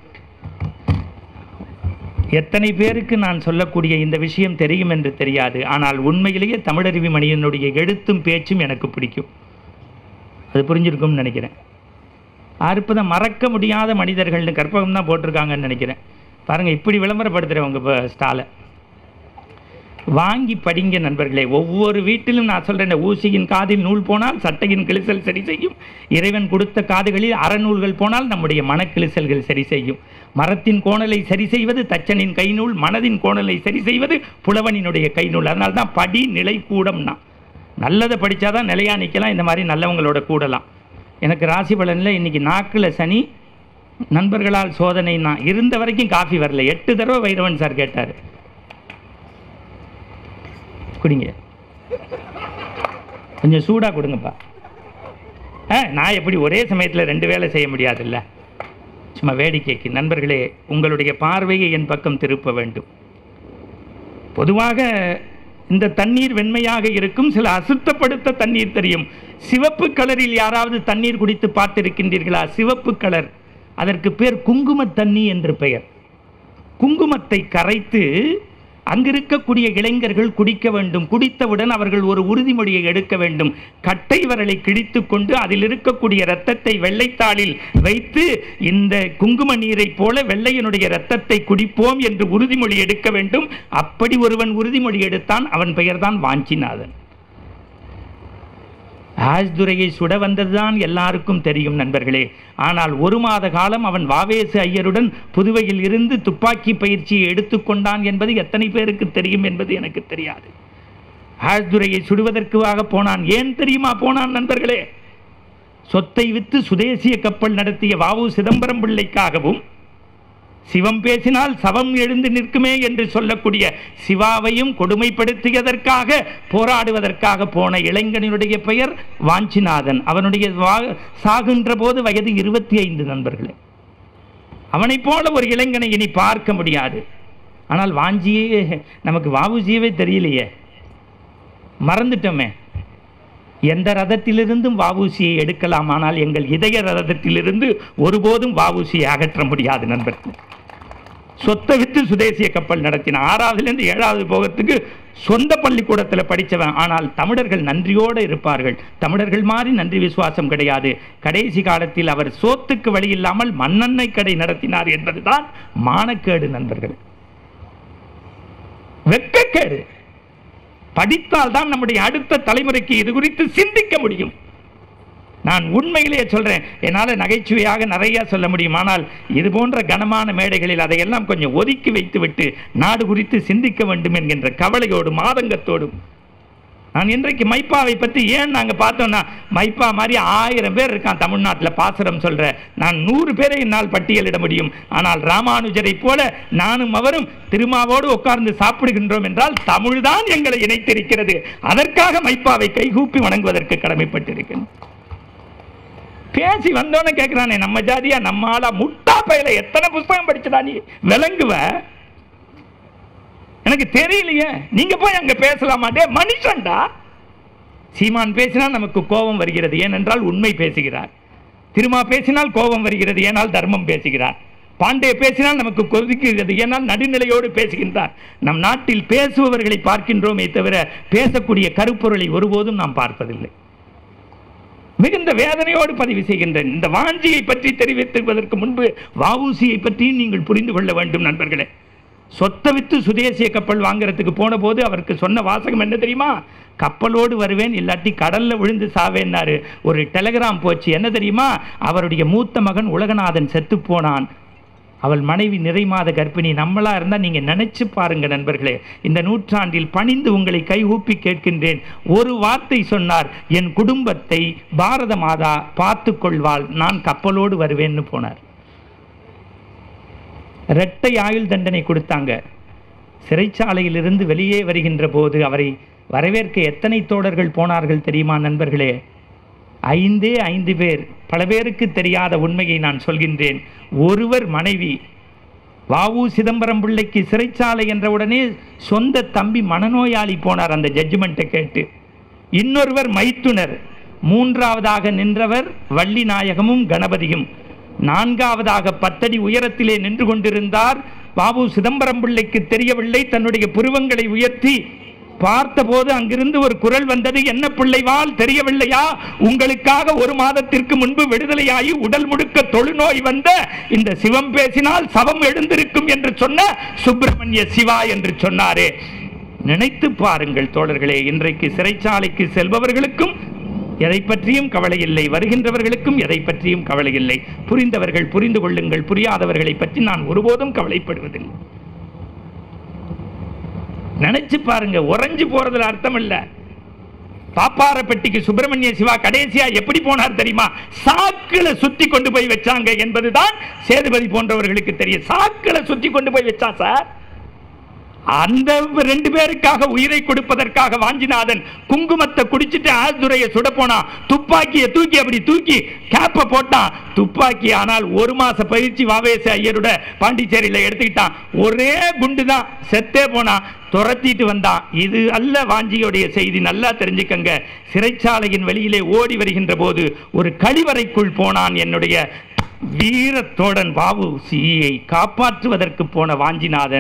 எத்தனை பேருக்கு நான் சொல்லக்கூடிய இந்த விஷயம் தெரியும் என்று தெரியாது ஆனால் உண்மையிலேயே தமிழருவி மணியனுடைய எழுத்தும் பேச்சும் எனக்கு பிடிக்கும் அது புரிஞ்சிருக்கும்னு நினைக்கிறேன் அற்புதம் மறக்க முடியாத மனிதர்கள்னு கற்பகம் தான் போட்டிருக்காங்கன்னு நினைக்கிறேன் பாருங்க இப்படி விளம்பரப்படுத்துகிறேன் உங்க ஸ்டாலை வாங்கி படிங்க நண்பர்களே ஒவ்வொரு வீட்டிலும் நான் சொல்றேன் ஊசியின் காதில் நூல் போனால் சட்டையின் கிழிசல் சரி செய்யும் இறைவன் கொடுத்த காதுகளில் அறநூல்கள் போனால் நம்முடைய மனக்கிழிசல்கள் சரி செய்யும் மரத்தின் கோணலை சரி செய்வது தச்சனின் கைநூல் மனதின் கோணலை சரி செய்வது புலவனினுடைய கைநூல் அதனால தான் படி நிலை கூடம்னா நல்லதை படித்தாதான் நிலையா நிற்கலாம் இந்த மாதிரி நல்லவங்களோட கூடலாம் எனக்கு ராசி பலனில் இன்னைக்கு நாக்கில் சனி நண்பர்களால் சோதனை நான் இருந்த வரைக்கும் காஃபி வரல எட்டு தடவை வைரவன் சார் கேட்டார் குடிங்க கொஞ்சம் சூடாக கொடுங்கப்பா ஆ நான் எப்படி ஒரே சமயத்தில் ரெண்டு வேலை செய்ய முடியாதுல்ல சும்மா வேடிக்கைக்கு நண்பர்களே உங்களுடைய பார்வையை என் பக்கம் திருப்ப வேண்டும் பொதுவாக இந்த தண்ணீர் வெண்மையாக இருக்கும் சில அசுத்தப்படுத்த தண்ணீர் தெரியும் சிவப்பு கலரில் யாராவது தண்ணீர் குடித்து பார்த்திருக்கின்றீர்களா சிவப்பு கலர் அதற்கு பேர் குங்கும தண்ணி என்று பெயர் குங்குமத்தை கரைத்து அங்கிருக்கக்கூடிய இளைஞர்கள் குடிக்க வேண்டும் குடித்தவுடன் அவர்கள் ஒரு உறுதிமொழியை எடுக்க வேண்டும் கட்டை விரலை கிழித்து கொண்டு அதில் இருக்கக்கூடிய இரத்தத்தை வெள்ளைத்தாளில் வைத்து இந்த குங்கும நீரைப் போல வெள்ளையனுடைய இரத்தத்தை குடிப்போம் என்று உறுதிமொழி எடுக்க வேண்டும் அப்படி ஒருவன் உறுதிமொழி எடுத்தான் அவன் பெயர்தான் வாஞ்சிநாதன் ஆஜ்துரையை சுட வந்ததுதான் எல்லாருக்கும் தெரியும் நண்பர்களே ஆனால் ஒரு மாத காலம் அவன் வாவேசு ஐயருடன் புதுவையில் இருந்து துப்பாக்கி பயிற்சியை எடுத்துக்கொண்டான் என்பது எத்தனை பேருக்கு தெரியும் என்பது எனக்கு தெரியாது ஆஜ்துரையை சுடுவதற்காக போனான் ஏன் தெரியுமா போனான் நண்பர்களே சொத்தை வித்து சுதேசிய கப்பல் நடத்திய வாவு சிதம்பரம் பிள்ளைக்காகவும் சிவம் பேசினால் சவம் எழுந்து நிற்குமே என்று சொல்லக்கூடிய சிவாவையும் கொடுமைப்படுத்தியதற்காக போராடுவதற்காக போன இளைஞனுடைய பெயர் வாஞ்சிநாதன் அவனுடைய வா- சாகின்ற போது வயது இருபத்தி ஐந்து நண்பர்களே அவனைப் போல ஒரு இளைஞனை இனி பார்க்க முடியாது ஆனால் வாஞ்சியே நமக்கு வாவுஜியவே தெரியலையே மறந்துட்டோமே எந்த ரதத்திலிருந்தும் வாவூசியை எடுக்கலாம் ஆனால் எங்கள் இதய ரதத்திலிருந்து ஒருபோதும் வாவூசியை அகற்ற முடியாது நண்பர்களே சொத்தை வித்து சுதேசிய கப்பல் நடத்தின ஆறாவதுலேருந்து ஏழாவது போகத்துக்கு சொந்த பள்ளிக்கூடத்தில் படித்தவன் ஆனால் தமிழர்கள் நன்றியோடு இருப்பார்கள் தமிழர்கள் மாதிரி நன்றி விசுவாசம் கிடையாது கடைசி காலத்தில் அவர் சோத்துக்கு வழி இல்லாமல் மண்ணெண்ணெய் கடை நடத்தினார் என்பதுதான் மானக்கேடு நண்பர்கள் வெட்கக்கேடு படித்தால் தான் நம்முடைய அடுத்த தலைமுறைக்கு இது குறித்து சிந்திக்க முடியும் நான் உண்மையிலேயே சொல்றேன் என்னால் நகைச்சுவையாக நிறைய சொல்ல முடியும் ஆனால் இது போன்ற கனமான மேடைகளில் அதையெல்லாம் கொஞ்சம் ஒதுக்கி வைத்துவிட்டு நாடு குறித்து சிந்திக்க வேண்டும் என்கின்ற கவலையோடும் ஆதங்கத்தோடும் நான் இன்றைக்கு மைப்பாவை பற்றி ஏன் நாங்கள் பார்த்தோம்னா மைப்பா மாதிரி ஆயிரம் பேர் இருக்கான் தமிழ்நாட்டில் பாசுரம் சொல்ற நான் நூறு பேரை என்னால் பட்டியலிட முடியும் ஆனால் ராமானுஜரை போல நானும் அவரும் திருமாவோடு உட்கார்ந்து சாப்பிடுகின்றோம் என்றால் தமிழ்தான் எங்களை இணைத்திருக்கிறது அதற்காக மைப்பாவை கைகூப்பி வணங்குவதற்கு கடமைப்பட்டிருக்கிறேன் பேசி வந்தோன்னு கேட்கிறானே நம்ம ஜாதியா நம்ம ஆளா முட்டா பையில எத்தனை புஸ்தகம் படிச்சடா நீ விளங்குவ எனக்கு தெரியலையே நீங்க போய் அங்க பேசலாமா டே மனுஷன்டா சீமான் பேசினால் நமக்கு கோபம் வருகிறது ஏனென்றால் உண்மை பேசுகிறார் திருமா பேசினால் கோபம் வருகிறது ஏனால் தர்மம் பேசுகிறார் பாண்டே பேசினால் நமக்கு கொதிக்கிறது ஏனால் நடுநிலையோடு பேசுகின்றார் நம் நாட்டில் பேசுபவர்களை பார்க்கின்றோமே தவிர பேசக்கூடிய கருப்பொருளை ஒருபோதும் நாம் பார்ப்பதில்லை மிகுந்த வேதனையோடு பதிவு செய்கின்றேன் இந்த வாஞ்சியை பற்றி தெரிவித்துவதற்கு முன்பு வஉசியை பற்றியும் நீங்கள் புரிந்து கொள்ள வேண்டும் நண்பர்களே சொத்தை வித்து சுதேசிய கப்பல் வாங்குறதுக்கு போன போது அவருக்கு சொன்ன வாசகம் என்ன தெரியுமா கப்பலோடு வருவேன் இல்லாட்டி கடல்ல விழுந்து சாவேன்னாரு ஒரு டெலகிராம் போச்சு என்ன தெரியுமா அவருடைய மூத்த மகன் உலகநாதன் செத்து போனான் அவள் மனைவி நிறைமாத கர்ப்பிணி நம்மளா இருந்தா நீங்க நினைச்சு பாருங்க நண்பர்களே இந்த நூற்றாண்டில் பணிந்து உங்களை கைகூப்பி கேட்கின்றேன் ஒரு வார்த்தை சொன்னார் என் குடும்பத்தை பாரத மாதா பார்த்து கொள்வாள் நான் கப்பலோடு வருவேன்னு போனார் இரட்டை ஆயுள் தண்டனை கொடுத்தாங்க சிறைச்சாலையிலிருந்து வெளியே வருகின்ற போது அவரை வரவேற்க எத்தனை தோழர்கள் போனார்கள் தெரியுமா நண்பர்களே ஐந்தே ஐந்து பேர் பல பேருக்கு தெரியாத உண்மையை நான் சொல்கின்றேன் ஒருவர் மனைவி வாவு சிதம்பரம் பிள்ளைக்கு சிறைச்சாலை என்ற உடனே சொந்த தம்பி மனநோயாளி போனார் அந்த ஜட்ஜ்மெண்ட்டை கேட்டு இன்னொருவர் மைத்துனர் மூன்றாவதாக நின்றவர் வள்ளி நாயகமும் கணபதியும் நான்காவதாக பத்தடி உயரத்திலே நின்று கொண்டிருந்தார் பாபு சிதம்பரம் பிள்ளைக்கு தெரியவில்லை தன்னுடைய புருவங்களை உயர்த்தி பார்த்தபோது அங்கிருந்து ஒரு குரல் வந்தது என்ன பிள்ளைவால் தெரியவில்லையா உங்களுக்காக ஒரு மாதத்திற்கு முன்பு விடுதலையாகி உடல் முழுக்க தொழுநோய் வந்த இந்த சிவம் பேசினால் சவம் எழுந்திருக்கும் என்று சொன்ன சுப்பிரமணிய சிவா என்று சொன்னாரே நினைத்து பாருங்கள் தோழர்களே இன்றைக்கு சிறைச்சாலைக்கு செல்பவர்களுக்கும் எதை பற்றியும் கவலை இல்லை வருகின்றவர்களுக்கும் எதை பற்றியும் கவலை இல்லை புரிந்தவர்கள் புரிந்து கொள்ளுங்கள் புரியாதவர்களை பற்றி நான் ஒருபோதும் கவலைப்படுவதில்லை நினைச்சு பாருங்க உறைஞ்சு போறதுல அர்த்தம் இல்ல பாப்பாரப்பட்டிக்கு சுப்பிரமணிய சிவா கடைசியா எப்படி போனார் தெரியுமா சாக்குல சுத்தி கொண்டு போய் வச்சாங்க என்பதுதான் சேதுபதி போன்றவர்களுக்கு தெரியும் சாக்குல சுத்தி கொண்டு போய் வச்சா சார் அந்த ரெண்டு பேருக்காக உயிரை கொடுப்பதற்காக வாஞ்சிநாதன் குங்குமத்தை குடிச்சிட்டு ஆசுரையை சுட போனான் துப்பாக்கியை தூக்கி அப்படி தூக்கி கேப்ப போட்டான் துப்பாக்கி ஆனால் ஒரு மாச பயிற்சி வாவேச ஐயரோட பாண்டிச்சேரியில எடுத்துக்கிட்டான் ஒரே குண்டு தான் செத்தே போனான் துரத்திட்டு வந்தான் இது அல்ல வாஞ்சியுடைய செய்தி நல்லா தெரிஞ்சுக்கங்க சிறைச்சாலையின் வெளியிலே ஓடி வருகின்ற போது ஒரு கழிவறைக்குள் போனான் என்னுடைய வீரத்தோடன் பாபு சியை காப்பாற்றுவதற்கு போன வாஞ்சிநாதன்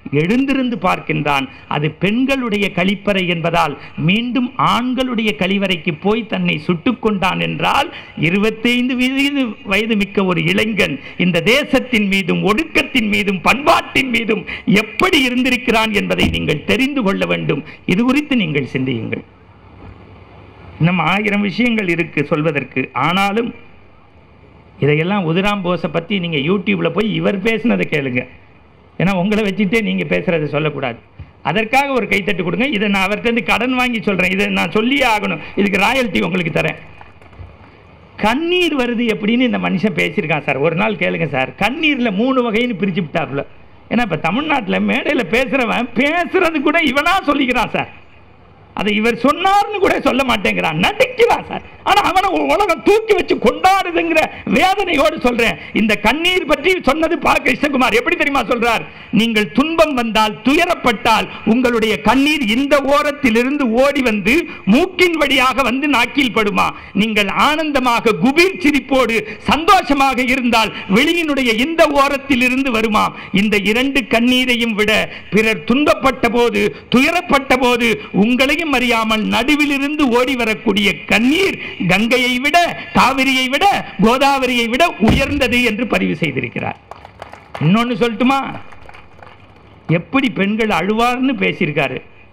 எழுந்திருந்து பார்க்கின்றான் அது பெண்களுடைய கழிப்பறை என்பதால் மீண்டும் ஆண்களுடைய கழிவறைக்கு போய் தன்னை சுட்டுக் கொண்டான் என்றால் இருபத்தைந்து வயது வயது மிக்க ஒரு இளைஞன் இந்த தேசத்தின் மீதும் ஒடுக்கத்தின் மீதும் பண்பாட்டின் மீதும் எப்படி இருந்திருக்கிறான் என்பதை நீங்கள் தெரிந்து கொள்ள வேண்டும் இது குறித்து நீங்கள் சிந்தியுங்கள் இன்னும் ஆயிரம் விஷயங்கள் இருக்கு சொல்வதற்கு ஆனாலும் இதையெல்லாம் உதிராம் போஸை பற்றி நீங்கள் யூடியூப்பில் போய் இவர் பேசுனதை கேளுங்க ஏன்னா உங்களை வச்சுட்டே நீங்கள் பேசுகிறத சொல்லக்கூடாது அதற்காக ஒரு கைத்தட்டு கொடுங்க இதை நான் அவர்கிட்ட கடன் வாங்கி சொல்கிறேன் இதை நான் சொல்லியே ஆகணும் இதுக்கு ராயல்ட்டி உங்களுக்கு தரேன் கண்ணீர் வருது எப்படின்னு இந்த மனுஷன் பேசியிருக்கான் சார் ஒரு நாள் கேளுங்க சார் கண்ணீரில் மூணு வகைன்னு பிரிச்சு விட்டாப்புல ஏன்னா இப்போ தமிழ்நாட்டில் மேடையில் பேசுகிறவன் பேசுறது கூட இவனா சொல்லிக்கிறான் சார் அதை இவர் சொன்னார்னு கூட சொல்ல மாட்டேங்கிறான் நடிக்கிறான் சார் ஆனா அவனை உலகம் தூக்கி வச்சு கொண்டாடுதுங்கிற வேதனையோடு சொல்றேன் இந்த கண்ணீர் பற்றி சொன்னது பா கிருஷ்ணகுமார் எப்படி தெரியுமா சொல்றார் நீங்கள் துன்பம் வந்தால் துயரப்பட்டால் உங்களுடைய கண்ணீர் இந்த ஓரத்திலிருந்து ஓடி வந்து மூக்கின் வழியாக வந்து நாக்கில் படுமா நீங்கள் ஆனந்தமாக குபீர் சிரிப்போடு சந்தோஷமாக இருந்தால் வெளியினுடைய இந்த ஓரத்தில் இருந்து வருமா இந்த இரண்டு கண்ணீரையும் விட பிறர் துன்பப்பட்ட போது துயரப்பட்ட போது உங்களையும் அறியாமல் நடுவிலிருந்து ஓடி வரக்கூடிய கண்ணீர் கங்கையை விட காவிரியை விட கோதாவரியை விட உயர்ந்தது என்று பதிவு செய்திருக்கிறார் இன்னொன்னு சொல்லட்டுமா எப்படி பெண்கள் அழுவார்னு பேசியிருக்காரு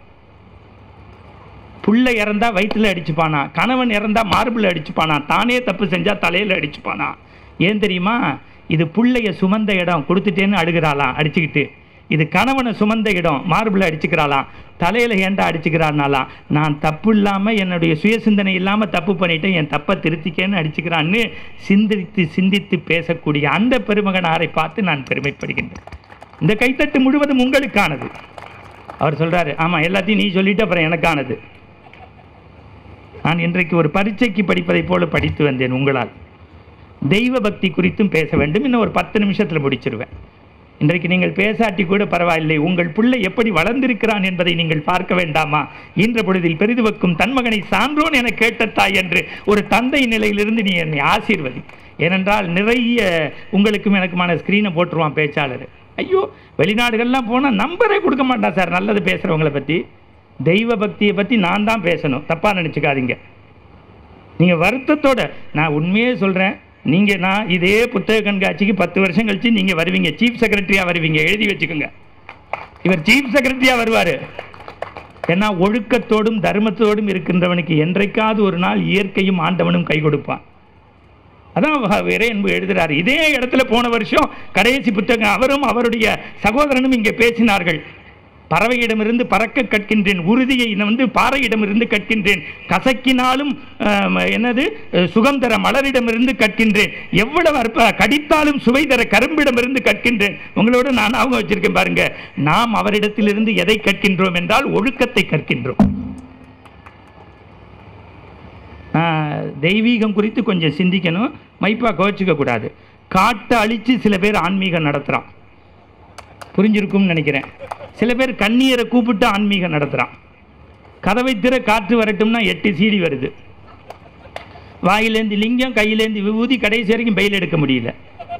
புள்ள இறந்தா வயிற்றுல அடிச்சுப்பானா கணவன் இறந்தா மார்பிள் அடிச்சுப்பானா தானே தப்பு செஞ்சா தலையில அடிச்சுப்பானா ஏன் தெரியுமா இது புள்ளைய சுமந்த இடம் கொடுத்துட்டேன்னு அழுகிறாளாம் அடிச்சுக்கிட்டு இது கணவனை சுமந்த இடம் மார்பிள் அடிச்சுக்கிறாளாம் தலையில் ஏண்டா அடிச்சுக்கிறான்னாலாம் நான் தப்பு இல்லாமல் என்னுடைய சுயசிந்தனை இல்லாமல் தப்பு பண்ணிட்டேன் என் தப்பை திருத்திக்கேன்னு அடிச்சுக்கிறான்னு சிந்தித்து சிந்தித்து பேசக்கூடிய அந்த பெருமகனாரை பார்த்து நான் பெருமைப்படுகின்றேன் இந்த கைத்தட்டு முழுவதும் உங்களுக்கானது அவர் சொல்றாரு ஆமா எல்லாத்தையும் நீ சொல்லிட்டு அப்புறம் எனக்கானது நான் இன்றைக்கு ஒரு பரீட்சைக்கு படிப்பதைப் போல படித்து வந்தேன் உங்களால் தெய்வ பக்தி குறித்தும் பேச வேண்டும் இன்னும் ஒரு பத்து நிமிஷத்தில் முடிச்சிருவேன் இன்றைக்கு நீங்கள் பேசாட்டி கூட பரவாயில்லை உங்கள் பிள்ளை எப்படி வளர்ந்திருக்கிறான் என்பதை நீங்கள் பார்க்க வேண்டாமா இன்ற பொழுதில் பெரிதுவக்கும் தன் மகனை சான்றோன் என கேட்ட தாய் என்று ஒரு தந்தை நிலையிலிருந்து நீ என்னை ஆசீர்வதி ஏனென்றால் நிறைய உங்களுக்கும் எனக்குமான ஸ்க்ரீனை போட்டுருவான் பேச்சாளர் ஐயோ வெளிநாடுகள்லாம் போனால் நம்பரே கொடுக்க மாட்டான் சார் நல்லது பேசுகிறவங்கள பற்றி தெய்வ பக்தியை பற்றி நான் தான் பேசணும் தப்பாக நினச்சிக்காதீங்க நீங்கள் வருத்தத்தோட நான் உண்மையே சொல்கிறேன் நீங்கள் நான் இதே புத்தக கண்காட்சிக்கு பத்து வருஷம் கழிச்சு நீங்கள் வருவீங்க சீஃப் செக்ரட்டரியாக வருவீங்க எழுதி வச்சுக்கோங்க இவர் சீஃப் செக்ரட்டரியாக வருவார் ஏன்னா ஒழுக்கத்தோடும் தர்மத்தோடும் இருக்கின்றவனுக்கு என்றைக்காவது ஒரு நாள் இயற்கையும் ஆண்டவனும் கை கொடுப்பான் அதான் வேறே என்பு எழுதுறாரு இதே இடத்துல போன வருஷம் கடைசி புத்தகம் அவரும் அவருடைய சகோதரனும் இங்கே பேசினார்கள் பறவையிடமிருந்து பறக்க கற்கின்றேன் உறுதியை நான் வந்து பாறையிடமிருந்து கற்கின்றேன் கசக்கினாலும் ஆம், என்னது அஹ், சுகம் தர மலரிடமிருந்து கற்கின்றேன் எவ்வளவு அற்ப கடித்தாலும் சுவை தர கரும்பிடமிருந்து கற்கின்றேன் உங்களோட நான் அவங்க வச்சிருக்கேன் பாருங்க நாம் அவரிடத்திலிருந்து எதை கற்கின்றோம் என்றால் ஒழுக்கத்தை கற்கின்றோம் ஆஹ், தெய்வீகம் குறித்து கொஞ்சம் சிந்திக்கணும் மைப்பா கோச்சிக்க கூடாது காட்டை அழித்து சில பேர் ஆன்மீகம் நடத்துகிறான் புரிஞ்சிருக்கும்னு நினைக்கிறேன் சில பேர் கண்ணீரை கூப்பிட்டு ஆன்மீகம் நடத்துகிறான் கதவை திற காற்று வரட்டும்னா எட்டு சீடி வருது வாயிலேந்து லிங்கம் கையிலேந்து விபூதி கடைசி வரைக்கும் பயில் எடுக்க முடியல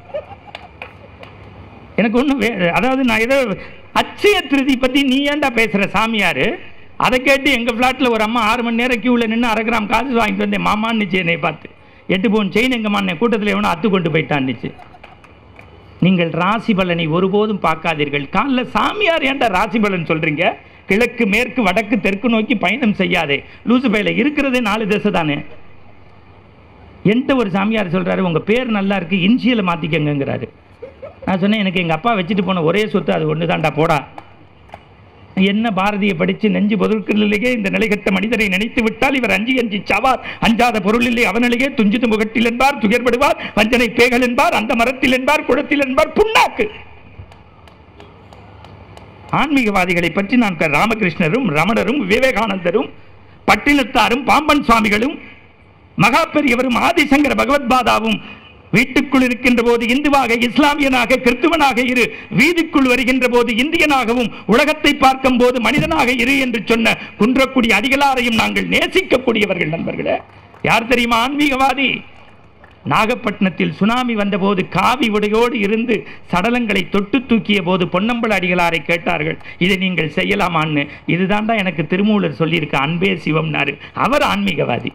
எனக்கு ஒன்றும் வே அதாவது நான் ஏதோ அச்சய திருதி பற்றி நீ ஏன்டா பேசுகிற சாமியார் அதை கேட்டு எங்கள் ஃப்ளாட்டில் ஒரு அம்மா ஆறு மணி நேரம் கியூவில் நின்று அரை கிராம் காசு வாங்கிட்டு வந்தேன் மாமான்னுச்சு என்னை பார்த்து எட்டு பவுன் செயின் எங்கம்மா என்னை கூட்டத்தில் எவனோ அத்து கொண்டு போயிட்டான்னுச்சு நீங்கள் ராசி பலனை ஒருபோதும் பார்க்காதீர்கள் காலைல சாமியார் ஏன்டா ராசி பலன் சொல்றீங்க கிழக்கு மேற்கு வடக்கு தெற்கு நோக்கி பயணம் செய்யாதே லூசு பையில இருக்கிறதே நாலு திசை தானே என்கிட்ட ஒரு சாமியார் சொல்றாரு உங்க பேர் நல்லா இருக்கு இன்சியலை மாத்திக்கங்கிறாரு நான் சொன்னேன் எனக்கு எங்க அப்பா வச்சுட்டு போன ஒரே சொத்து அது ஒன்று தான்டா போடா என்ன பாரதியை படித்து நெஞ்சு பொருட்களிலேயே இந்த நிலைகட்ட மனிதரை நினைத்து விட்டால் இவர் அஞ்சி அஞ்சி சாவார் அஞ்சாத பொருளில்லை அவனிலேயே துஞ்சித்து முகட்டில் என்பார் துயர்படுவார் வஞ்சனை பேகல் என்பார் அந்த மரத்தில் என்பார் குளத்தில் என்பார் புண்ணாக்கு ஆன்மீகவாதிகளை பற்றி நான் க- ராமகிருஷ்ணரும் ரமணரும் விவேகானந்தரும் பட்டினத்தாரும் பாம்பன் சுவாமிகளும் மகா பெரியவரும் ஆதிசங்கர பகவத்பாதாவும் வீட்டுக்குள் இருக்கின்ற போது இந்துவாக இஸ்லாமியனாக கிறிஸ்துவனாக இரு வீதிக்குள் வருகின்ற போது இந்தியனாகவும் உலகத்தை பார்க்கும் போது மனிதனாக இரு என்று சொன்ன குன்றக்குடி அடிகளாரையும் நாங்கள் நேசிக்கக்கூடியவர்கள் நண்பர்களே யார் தெரியுமா ஆன்மீகவாதி நாகப்பட்டினத்தில் சுனாமி வந்தபோது காவி உடையோடு இருந்து சடலங்களை தொட்டு தூக்கிய போது பொன்னம்பல அடிகளாரை கேட்டார்கள் இதை நீங்கள் செய்யலாமான்னு இதுதான்டா எனக்கு திருமூலர் சொல்லியிருக்க அன்பே சிவம்னாரு அவர் ஆன்மீகவாதி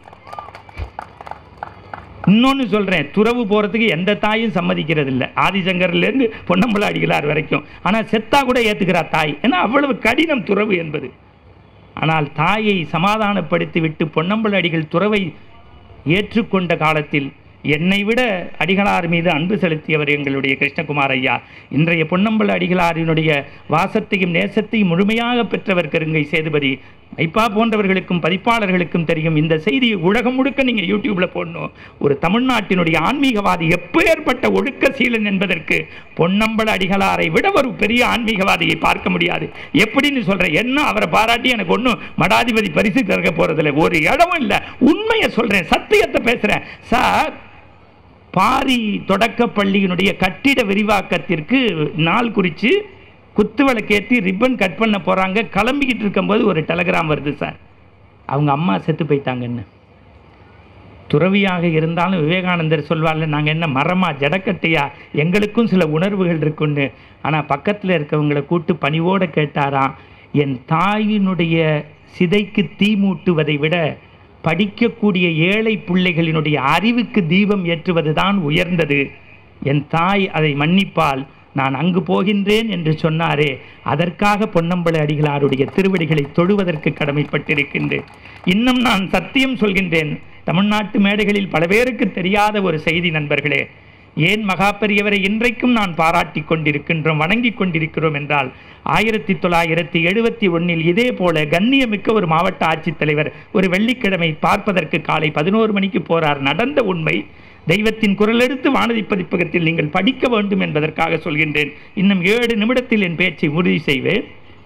இன்னொன்று சொல்கிறேன் துறவு போகிறதுக்கு எந்த தாயும் சம்மதிக்கிறது இல்லை ஆதிசங்கர்லேருந்து பொன்னம்பல அடிகளார் வரைக்கும் ஆனால் செத்தா கூட ஏற்றுக்கிறா தாய் ஏன்னா அவ்வளவு கடினம் துறவு என்பது ஆனால் தாயை சமாதானப்படுத்தி விட்டு பொன்னம்பல அடிகள் துறவை ஏற்றுக்கொண்ட காலத்தில் என்னை விட அடிகளார் மீது அன்பு செலுத்தியவர் எங்களுடைய கிருஷ்ணகுமார் ஐயா இன்றைய பொன்னம்பல அடிகளாரினுடைய வாசத்தையும் நேசத்தையும் முழுமையாக பெற்றவர் கருங்கை சேதுபதி ஐப்பா போன்றவர்களுக்கும் பதிப்பாளர்களுக்கும் தெரியும் இந்த செய்தியை உலகம் முழுக்க நீங்கள் யூடியூப்பில் போடணும் ஒரு தமிழ்நாட்டினுடைய ஆன்மீகவாதி எப்பேற்பட்ட ஒழுக்க சீலன் என்பதற்கு பொன்னம்பல அடிகளாரை விட ஒரு பெரிய ஆன்மீகவாதியை பார்க்க முடியாது எப்படின்னு சொல்கிறேன் என்ன அவரை பாராட்டி எனக்கு ஒன்றும் மடாதிபதி பரிசு திறக்க போகிறதில்ல ஒரு இடமும் இல்லை உண்மையை சொல்கிறேன் சத்தியத்தை பேசுகிறேன் சார் பாரி தொடக்கப் பள்ளியினுடைய கட்டிட விரிவாக்கத்திற்கு நாள் குறித்து குத்து விளக்கேற்றி ரிப்பன் கட் பண்ண போகிறாங்க கிளம்பிக்கிட்டு இருக்கும்போது ஒரு டெலகிராம் வருது சார் அவங்க அம்மா செத்து போயிட்டாங்கன்னு துறவியாக இருந்தாலும் விவேகானந்தர் சொல்வார்ல நாங்கள் என்ன மரமா ஜடக்கட்டையா எங்களுக்கும் சில உணர்வுகள் இருக்குன்னு ஆனால் பக்கத்தில் இருக்கவங்களை கூட்டு பணிவோடு கேட்டாராம் என் தாயினுடைய சிதைக்கு தீ மூட்டுவதை விட படிக்கக்கூடிய ஏழை பிள்ளைகளினுடைய அறிவுக்கு தீபம் ஏற்றுவது தான் உயர்ந்தது என் தாய் அதை மன்னிப்பால் நான் அங்கு போகின்றேன் என்று சொன்னாரே அதற்காக பொன்னம்பல அடிகளாருடைய திருவடிகளை தொழுவதற்கு கடமைப்பட்டிருக்கின்றேன் இன்னும் நான் சத்தியம் சொல்கின்றேன் தமிழ்நாட்டு மேடைகளில் பல பேருக்கு தெரியாத ஒரு செய்தி நண்பர்களே ஏன் மகா பெரியவரை இன்றைக்கும் நான் பாராட்டி கொண்டிருக்கின்றோம் வணங்கி கொண்டிருக்கிறோம் என்றால் ஆயிரத்தி தொள்ளாயிரத்தி எழுபத்தி ஒன்னில் இதே போல கண்ணியமிக்க ஒரு மாவட்ட ஆட்சித்தலைவர் ஒரு வெள்ளிக்கிழமை பார்ப்பதற்கு காலை பதினோரு மணிக்கு போறார் நடந்த உண்மை தெய்வத்தின் குரல் எடுத்து வானதி பதிப்பகத்தில் நீங்கள் படிக்க வேண்டும் என்பதற்காக சொல்கின்றேன் இன்னும் ஏழு நிமிடத்தில் என் பேச்சை உறுதி செய்வேன்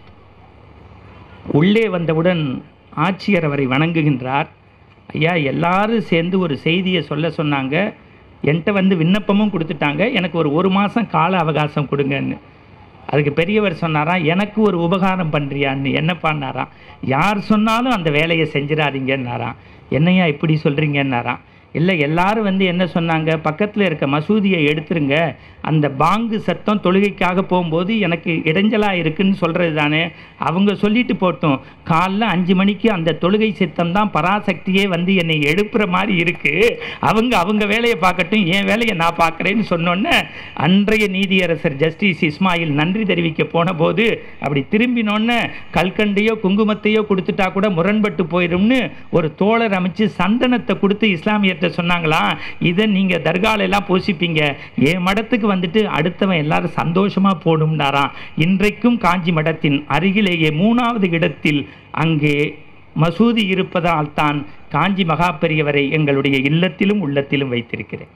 உள்ளே வந்தவுடன் ஆட்சியர் அவரை வணங்குகின்றார் ஐயா எல்லாரும் சேர்ந்து ஒரு செய்தியை சொல்ல சொன்னாங்க என்கிட்ட வந்து விண்ணப்பமும் கொடுத்துட்டாங்க எனக்கு ஒரு ஒரு மாதம் கால அவகாசம் கொடுங்கன்னு அதுக்கு பெரியவர் சொன்னாராம் எனக்கு ஒரு உபகாரம் பண்ணுறியான்னு என்ன பண்ணாராம் யார் சொன்னாலும் அந்த வேலையை செஞ்சிடாதீங்கன்னாராம் என்னையா இப்படி சொல்கிறீங்கன்னாராம் இல்லை எல்லாரும் வந்து என்ன சொன்னாங்க பக்கத்தில் இருக்க மசூதியை எடுத்துருங்க அந்த பாங்கு சத்தம் தொழுகைக்காக போகும்போது எனக்கு இடைஞ்சலாக இருக்குன்னு சொல்கிறது தானே அவங்க சொல்லிட்டு போட்டோம் காலைல அஞ்சு மணிக்கு அந்த தொழுகை சித்தம் தான் பராசக்தியே வந்து என்னை எழுப்புற மாதிரி இருக்குது அவங்க அவங்க வேலையை பார்க்கட்டும் என் வேலையை நான் பார்க்குறேன்னு சொன்னோன்னே அன்றைய நீதியரசர் ஜஸ்டிஸ் இஸ்மாயில் நன்றி தெரிவிக்க போன போது அப்படி திரும்பினோன்னே கல்கண்டையோ குங்குமத்தையோ கொடுத்துட்டா கூட முரண்பட்டு போயிடும்னு ஒரு தோழர் அமைச்சு சந்தனத்தை கொடுத்து இஸ்லாமியர்கிட்ட சொன்னாங்களாம் இதை நீங்கள் தர்கால எல்லாம் பூசிப்பீங்க என் மடத்துக்கு வந்துட்டு அடுத்தவன் எல்லாரும் சந்தோஷமா போடும்னாராம் இன்றைக்கும் காஞ்சி மடத்தின் அருகிலேயே மூணாவது இடத்தில் அங்கே மசூதி இருப்பதால் தான் காஞ்சி மகா பெரியவரை எங்களுடைய இல்லத்திலும் உள்ளத்திலும் வைத்திருக்கிறேன்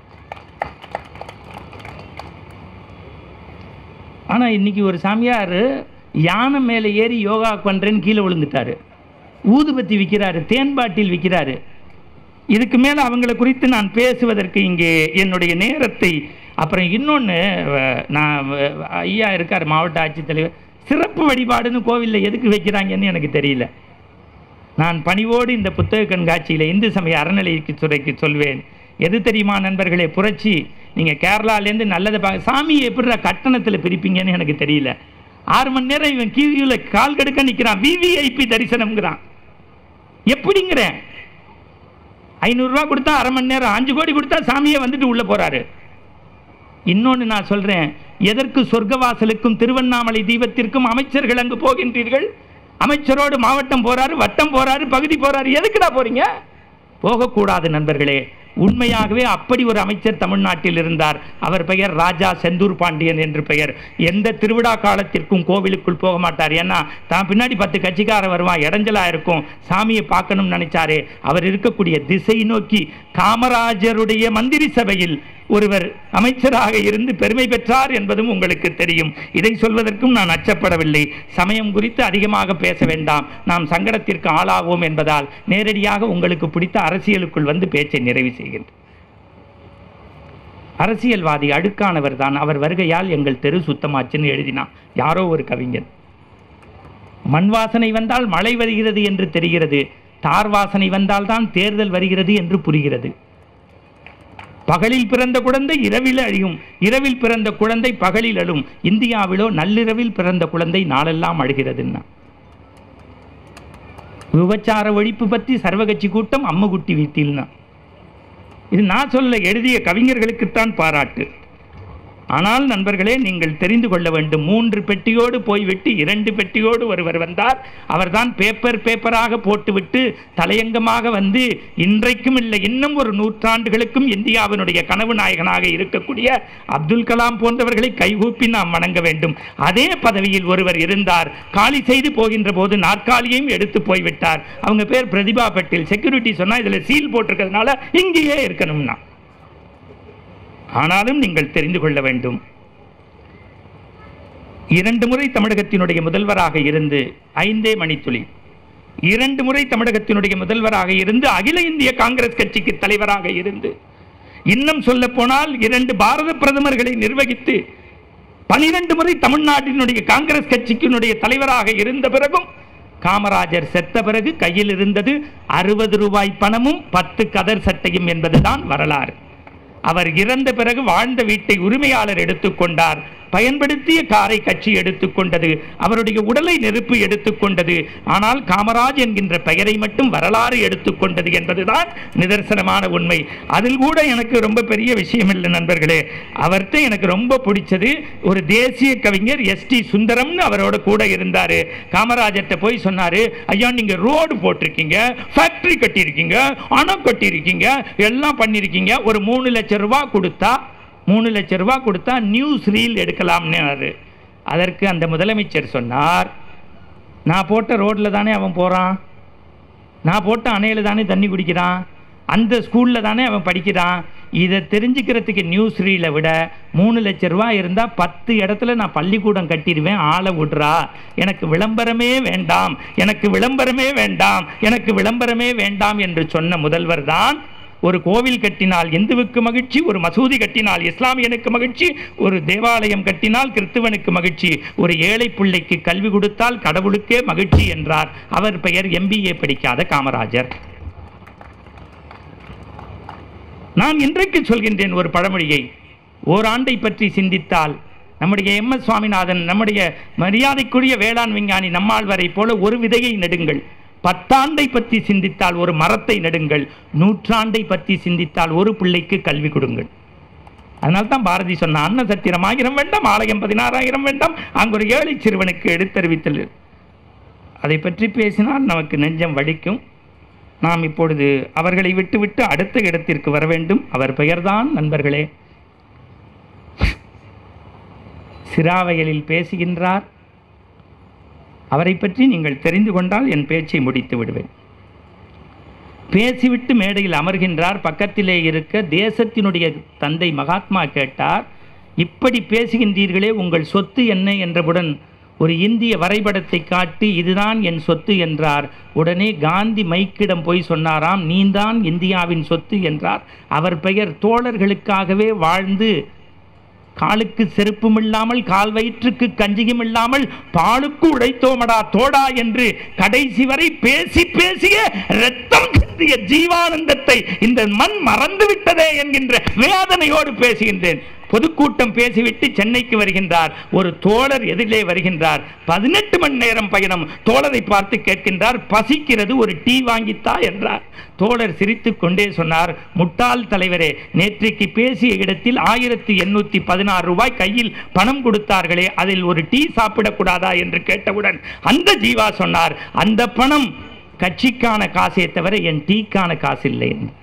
ஆனா இன்னைக்கு ஒரு சாமியார் யானை மேலே ஏறி யோகா பண்றேன்னு கீழே விழுந்துட்டாரு ஊதுபத்தி விற்கிறாரு தேன் பாட்டில் விற்கிறாரு இதுக்கு மேலே அவங்கள குறித்து நான் பேசுவதற்கு இங்கே என்னுடைய நேரத்தை அப்புறம் இன்னொன்று நான் வ- ஐயா இருக்கார் மாவட்ட ஆட்சித்தலைவர் சிறப்பு வழிபாடுன்னு கோவிலில் எதுக்கு வைக்கிறாங்கன்னு எனக்கு தெரியல நான் பணிவோடு இந்த புத்தக கண்காட்சியில் இந்து சமய அறநிலையத்துறைக்கு சொல்வேன் எது தெரியுமா நண்பர்களே புரட்சி நீங்கள் கேரளாலேருந்து நல்லதை பார்க்க சாமியை எப்படி கட்டணத்தில் பிரிப்பீங்கன்னு எனக்கு தெரியல ஆறு மணி நேரம் இவன் கீழே கால் கடுக்க நிற்கிறான் விவிஐபி தரிசனம்ங்கிறான் எப்படிங்கிறேன் ஐநூறுரூவா கொடுத்தா அரை மணி நேரம் அஞ்சு கோடி கொடுத்தா சாமியே வந்துட்டு உள்ளே போகிறாரு இன்னொன்று நான் சொல்கிறேன் எதற்கு சொர்க்கவாசலுக்கும் திருவண்ணாமலை தீபத்திற்கும் அமைச்சர்கள் அங்கு போகின்றீர்கள் அமைச்சரோடு மாவட்டம் போறாரு வட்டம் போறாரு பகுதி போறாரு எதுக்குடா போறீங்க போகக்கூடாது நண்பர்களே உண்மையாகவே அப்படி ஒரு அமைச்சர் தமிழ்நாட்டில் இருந்தார் அவர் பெயர் ராஜா செந்தூர் பாண்டியன் என்று பெயர் எந்த திருவிழா காலத்திற்கும் கோவிலுக்குள் போக மாட்டார் ஏன்னா தான் பின்னாடி பத்து கட்சிக்காரன் வருவான் இடைஞ்சலா இருக்கும் சாமியை பார்க்கணும்னு நினைச்சாரே அவர் இருக்கக்கூடிய திசை நோக்கி காமராஜருடைய மந்திரி சபையில் ஒருவர் அமைச்சராக இருந்து பெருமை பெற்றார் என்பதும் உங்களுக்கு தெரியும் இதை சொல்வதற்கும் நான் அச்சப்படவில்லை சமயம் குறித்து அதிகமாக பேச வேண்டாம் நாம் சங்கடத்திற்கு ஆளாவோம் என்பதால் நேரடியாக உங்களுக்கு பிடித்த அரசியலுக்குள் வந்து பேச்சை நிறைவு செய்கின்றேன் அரசியல்வாதி அழுக்கானவர் தான் அவர் வருகையால் எங்கள் தெரு சுத்தமாச்சுன்னு எழுதினான் யாரோ ஒரு கவிஞன் மண் வாசனை வந்தால் மழை வருகிறது என்று தெரிகிறது தார் வாசனை வந்தால்தான் தேர்தல் வருகிறது என்று புரிகிறது பகலில் பிறந்த குழந்தை இரவில் அழியும் இரவில் பிறந்த குழந்தை பகலில் அழும் இந்தியாவிலோ நள்ளிரவில் பிறந்த குழந்தை நாளெல்லாம் அழுகிறதுன்னா விபச்சார ஒழிப்பு பற்றி சர்வகட்சி கூட்டம் அம்மகுட்டி வீட்டில்னா இது நான் சொல்ல எழுதிய கவிஞர்களுக்குத்தான் பாராட்டு ஆனால் நண்பர்களே நீங்கள் தெரிந்து கொள்ள வேண்டும் மூன்று பெட்டியோடு போய்விட்டு இரண்டு பெட்டியோடு ஒருவர் வந்தார் அவர்தான் பேப்பர் பேப்பராக போட்டுவிட்டு தலையங்கமாக வந்து இன்றைக்கும் இல்லை இன்னும் ஒரு நூற்றாண்டுகளுக்கும் இந்தியாவினுடைய கனவு நாயகனாக இருக்கக்கூடிய அப்துல் கலாம் போன்றவர்களை கைகூப்பி நாம் வணங்க வேண்டும் அதே பதவியில் ஒருவர் இருந்தார் காலி செய்து போகின்ற போது நாற்காலியையும் எடுத்து போய்விட்டார் அவங்க பேர் பிரதிபா பட்டேல் செக்யூரிட்டி சொன்னா இதுல சீல் போட்டிருக்கிறதுனால இங்கேயே இருக்கணும்னா ஆனாலும் நீங்கள் தெரிந்து கொள்ள வேண்டும் இரண்டு முறை தமிழகத்தினுடைய முதல்வராக இருந்து ஐந்தே மணித்துளி இரண்டு முறை தமிழகத்தினுடைய முதல்வராக இருந்து அகில இந்திய காங்கிரஸ் கட்சிக்கு தலைவராக இருந்து இன்னும் சொல்ல போனால் இரண்டு பாரத பிரதமர்களை நிர்வகித்து பனிரெண்டு முறை தமிழ்நாட்டினுடைய காங்கிரஸ் கட்சிக்கினுடைய தலைவராக இருந்த பிறகும் காமராஜர் செத்த பிறகு கையில் இருந்தது அறுபது ரூபாய் பணமும் பத்து கதர் சட்டையும் என்பதுதான் வரலாறு அவர் இறந்த பிறகு வாழ்ந்த வீட்டை உரிமையாளர் எடுத்துக்கொண்டார் பயன்படுத்திய காரை கட்சி எடுத்துக்கொண்டது அவருடைய உடலை நெருப்பு எடுத்துக்கொண்டது ஆனால் காமராஜ் என்கின்ற பெயரை மட்டும் வரலாறு எடுத்துக்கொண்டது என்பதுதான் நிதர்சனமான உண்மை அதில் கூட எனக்கு ரொம்ப பெரிய விஷயம் இல்லை நண்பர்களே அவர்கிட்ட எனக்கு ரொம்ப பிடிச்சது ஒரு தேசிய கவிஞர் எஸ் டி சுந்தரம்னு அவரோட கூட இருந்தார் காமராஜர்கிட்ட போய் சொன்னார் ஐயா நீங்கள் ரோடு போட்டிருக்கீங்க ஃபேக்ட்ரி கட்டியிருக்கீங்க அணை கட்டியிருக்கீங்க எல்லாம் பண்ணியிருக்கீங்க ஒரு மூணு லட்சம் ரூபாய் கொடுத்தா மூணு லட்சம் ரூபாய் கொடுத்தா நியூஸ் ரீல் எடுக்கலாம்னு அதற்கு அந்த முதலமைச்சர் சொன்னார் நான் போட்ட ரோட்டில் தானே அவன் போகிறான் நான் போட்ட அணையில் தானே தண்ணி குடிக்கிறான் அந்த ஸ்கூலில் தானே அவன் படிக்கிறான் இதை தெரிஞ்சுக்கிறதுக்கு நியூஸ் ரீலை விட மூணு லட்ச ரூபா இருந்தால் பத்து இடத்துல நான் பள்ளிக்கூடம் கட்டிடுவேன் ஆளை விடுறா எனக்கு விளம்பரமே வேண்டாம் எனக்கு விளம்பரமே வேண்டாம் எனக்கு விளம்பரமே வேண்டாம் என்று சொன்ன முதல்வர் தான் ஒரு கோவில் கட்டினால் இந்துவுக்கு மகிழ்ச்சி ஒரு மசூதி கட்டினால் இஸ்லாமியனுக்கு மகிழ்ச்சி ஒரு தேவாலயம் கட்டினால் கிறிஸ்துவனுக்கு மகிழ்ச்சி ஒரு ஏழை பிள்ளைக்கு கல்வி கொடுத்தால் கடவுளுக்கே மகிழ்ச்சி என்றார் அவர் பெயர் எம்பிஏ படிக்காத காமராஜர் நான் இன்றைக்கு சொல்கின்றேன் ஒரு பழமொழியை ஓராண்டை பற்றி சிந்தித்தால் நம்முடைய எம் எஸ் சுவாமிநாதன் நம்முடைய மரியாதைக்குரிய வேளாண் விஞ்ஞானி நம்மாழ்வரை போல ஒரு விதையை நெடுங்கள் பத்தாண்டை பற்றி சிந்தித்தால் ஒரு மரத்தை நெடுங்கள் நூற்றாண்டை பற்றி சிந்தித்தால் ஒரு பிள்ளைக்கு கல்வி கொடுங்கள் அதனால தான் பாரதி சொன்ன அன்ன சத்திரம் ஆயிரம் வேண்டாம் ஆலயம் பதினாறாயிரம் வேண்டாம் அங்கு ஒரு ஏழை சிறுவனுக்கு எடுத்தறிவித்தல் அதை பற்றி பேசினால் நமக்கு நெஞ்சம் வலிக்கும் நாம் இப்பொழுது அவர்களை விட்டுவிட்டு அடுத்த இடத்திற்கு வர வேண்டும் அவர் பெயர்தான் நண்பர்களே சிராவயலில் பேசுகின்றார் அவரை பற்றி நீங்கள் தெரிந்து கொண்டால் என் பேச்சை முடித்து விடுவேன் பேசிவிட்டு மேடையில் அமர்கின்றார் பக்கத்திலே இருக்க தேசத்தினுடைய தந்தை மகாத்மா கேட்டார் இப்படி பேசுகின்றீர்களே உங்கள் சொத்து என்ன என்றவுடன் ஒரு இந்திய வரைபடத்தை காட்டி இதுதான் என் சொத்து என்றார் உடனே காந்தி மைக்கிடம் போய் சொன்னாராம் நீந்தான் இந்தியாவின் சொத்து என்றார் அவர் பெயர் தோழர்களுக்காகவே வாழ்ந்து காலுக்கு செருப்பும் இல்லாமல் கால் வயிற்றுக்கு கஞ்சியும் இல்லாமல் பாலுக்கு உழைத்தோமடா தோடா என்று கடைசி வரை பேசி பேசிய ரத்தம் சிந்திய ஜீவானந்தத்தை இந்த மண் மறந்து விட்டதே என்கின்ற வேதனையோடு பேசுகின்றேன் பொதுக்கூட்டம் பேசிவிட்டு சென்னைக்கு வருகின்றார் ஒரு தோழர் எதிரிலே வருகின்றார் பதினெட்டு மணி நேரம் பயணம் தோழரை பார்த்து கேட்கின்றார் பசிக்கிறது ஒரு டீ வாங்கித்தா என்றார் தோழர் சிரித்துக் கொண்டே சொன்னார் முட்டாள் தலைவரே நேற்றைக்கு பேசிய இடத்தில் ஆயிரத்தி எண்ணூத்தி பதினாறு ரூபாய் கையில் பணம் கொடுத்தார்களே அதில் ஒரு டீ சாப்பிடக்கூடாதா என்று கேட்டவுடன் அந்த ஜீவா சொன்னார் அந்த பணம் கட்சிக்கான காசே தவிர என் டீக்கான காசு இல்லை என்றார்.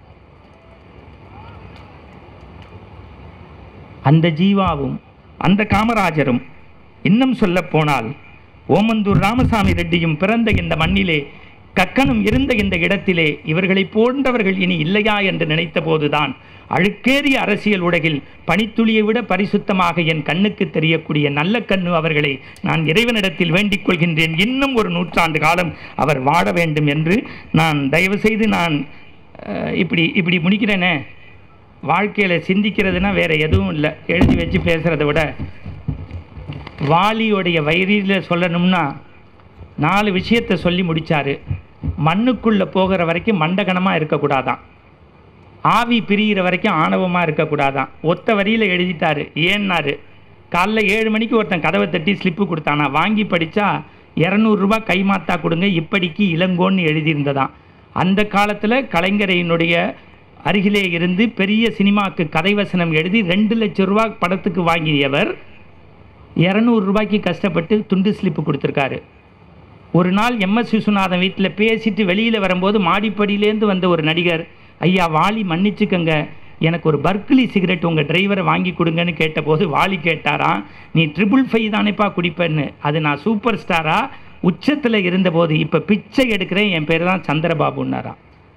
அந்த ஜீவாவும் அந்த காமராஜரும் இன்னும் சொல்ல போனால் ஓமந்தூர் ராமசாமி ரெட்டியும் பிறந்த இந்த மண்ணிலே கக்கனும் இருந்த இந்த இடத்திலே இவர்களை போன்றவர்கள் இனி இல்லையா என்று நினைத்த போதுதான் அழுக்கேறிய அரசியல் உலகில் பனித்துளியை விட பரிசுத்தமாக என் கண்ணுக்கு தெரியக்கூடிய நல்ல கண்ணு அவர்களை நான் இறைவனிடத்தில் வேண்டிக் கொள்கின்றேன் இன்னும் ஒரு நூற்றாண்டு காலம் அவர் வாழ வேண்டும் என்று நான் தயவு செய்து நான் அஹ், இப்படி இப்படி முடிக்கிறேனே வாழ்க்கையில் சிந்திக்கிறதுனா வேற எதுவும் இல்லை எழுதி வச்சு பேசுகிறத விட வாலியோடைய வயிறில் சொல்லணும்னா நாலு விஷயத்தை சொல்லி முடிச்சாரு மண்ணுக்குள்ளே போகிற வரைக்கும் மண்டகனமாக இருக்கக்கூடாதான் ஆவி பிரிகிற வரைக்கும் ஆணவமாக இருக்கக்கூடாதான் ஒத்த வரியில் எழுதிட்டாரு ஏன்னாரு காலைல ஏழு மணிக்கு ஒருத்தன் கதவை தட்டி ஸ்லிப்பு கொடுத்தானா வாங்கி படித்தா இரநூறுபா கைமாத்தா கொடுங்க இப்படிக்கு இளங்கோன்னு எழுதியிருந்ததாம் அந்த காலத்தில் கலைஞரையினுடைய அருகிலே இருந்து பெரிய சினிமாவுக்கு கதை வசனம் எழுதி ரெண்டு லட்சம் ரூபா படத்துக்கு வாங்கியவர் இரநூறு ரூபாய்க்கு கஷ்டப்பட்டு துண்டு ஸ்லிப்பு கொடுத்துருக்காரு ஒரு நாள் எம்எஸ் விஸ்வநாதன் வீட்டில் பேசிட்டு வெளியில் வரும்போது மாடிப்படியிலேருந்து வந்த ஒரு நடிகர் ஐயா வாலி மன்னிச்சுக்கங்க எனக்கு ஒரு பர்க்லி சிகரெட் உங்கள் டிரைவரை வாங்கி கொடுங்கன்னு கேட்டபோது வாலி கேட்டாராம் நீ ட்ரிபிள் ஃபைவ் தானேப்பா குடிப்பேன்னு அது நான் சூப்பர் ஸ்டாரா உச்சத்தில் இருந்தபோது இப்போ பிச்சை எடுக்கிறேன் என் பேர் தான் சந்திரபாபுன்னாராம்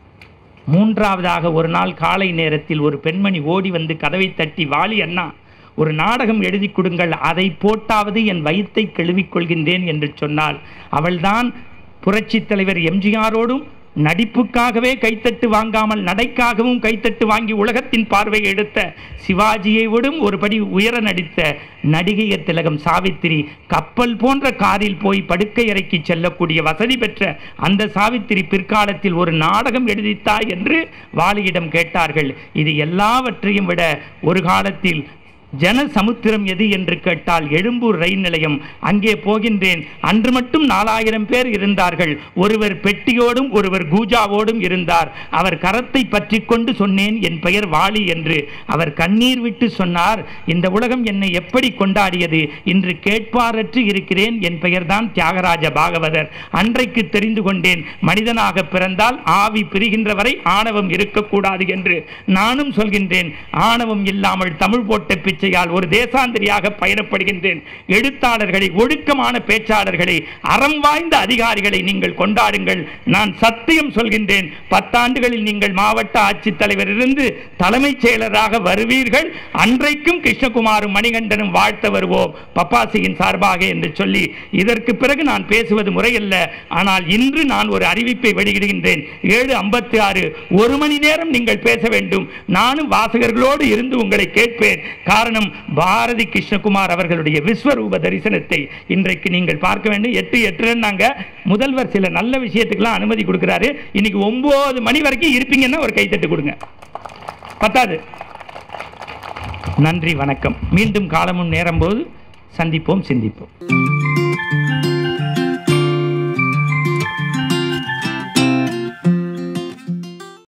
மூன்றாவதாக ஒரு நாள் காலை நேரத்தில் ஒரு பெண்மணி ஓடி வந்து கதவை தட்டி வாலி அண்ணா ஒரு நாடகம் எழுதி கொடுங்கள் அதை போட்டாவது என் வயித்தை கழுவிக் கொள்கின்றேன் என்று சொன்னால் அவள்தான் புரட்சித் தலைவர் எம்ஜிஆரோடும் நடிப்புக்காகவே கைத்தட்டு வாங்காமல் நடைக்காகவும் கைத்தட்டு வாங்கி உலகத்தின் பார்வை எடுத்த சிவாஜியை விடும் ஒருபடி உயர நடித்த நடிகைய திலகம் சாவித்திரி கப்பல் போன்ற காரில் போய் படுக்கை அறைக்கு செல்லக்கூடிய வசதி பெற்ற அந்த சாவித்திரி பிற்காலத்தில் ஒரு நாடகம் எழுதித்தா என்று வாலியிடம் கேட்டார்கள் இது எல்லாவற்றையும் விட ஒரு காலத்தில் ஜன சமுத்திரம் எது என்று கேட்டால் எழும்பூர் ரயில் நிலையம் அங்கே போகின்றேன் அன்று மட்டும் நாலாயிரம் பேர் இருந்தார்கள் ஒருவர் பெட்டியோடும் ஒருவர் கூஜாவோடும் இருந்தார் அவர் கரத்தை பற்றி கொண்டு சொன்னேன் என் பெயர் வாலி என்று அவர் கண்ணீர் விட்டு சொன்னார் இந்த உலகம் என்னை எப்படி கொண்டாடியது இன்று கேட்பாரற்று இருக்கிறேன் என் பெயர்தான் தியாகராஜ பாகவதர் அன்றைக்கு தெரிந்து கொண்டேன் மனிதனாக பிறந்தால் ஆவி பிரிகின்ற வரை ஆணவம் இருக்கக்கூடாது என்று நானும் சொல்கின்றேன் ஆணவம் இல்லாமல் தமிழ் போட்ட பிச்சையால் ஒரு தேசாந்திரியாக பயணப்படுகின்றேன் எழுத்தாளர்களை ஒழுக்கமான பேச்சாளர்களை அறம் வாய்ந்த அதிகாரிகளை நீங்கள் கொண்டாடுங்கள் நான் சத்தியம் சொல்கின்றேன் பத்தாண்டுகளில் நீங்கள் மாவட்ட ஆட்சித்தலைவர் இருந்து தலைமைச் செயலராக வருவீர்கள் அன்றைக்கும் கிருஷ்ணகுமாரும் மணிகண்டனும் வாழ்த்த வருவோம் பப்பாசியின் சார்பாக என்று சொல்லி இதற்கு பிறகு நான் பேசுவது முறையல்ல ஆனால் இன்று நான் ஒரு அறிவிப்பை வெளியிடுகின்றேன் ஏழு ஐம்பத்தி ஆறு ஒரு மணி நேரம் நீங்கள் பேச வேண்டும் நானும் வாசகர்களோடு இருந்து உங்களை கேட்பேன் காரணம் பாரதி கிருஷ்ணகுமார் அவர்களுடைய விஸ்வரூப தரிசனத்தை இன்றைக்கு நீங்கள் பார்க்க வேண்டும் எட்டு எட்டுனாங்க முதல்வர் சில நல்ல விஷயத்துக்கெல்லாம் அனுமதி கொடுக்கிறாரு இன்னைக்கு ஒன்பது மணி வரைக்கும் இருப்பீங்கன்னா ஒரு கைத்தட்டு கொடுங்க பத்தாது நன்றி வணக்கம் மீண்டும் காலமும் நேரம் போது சந்திப்போம் சிந்திப்போம்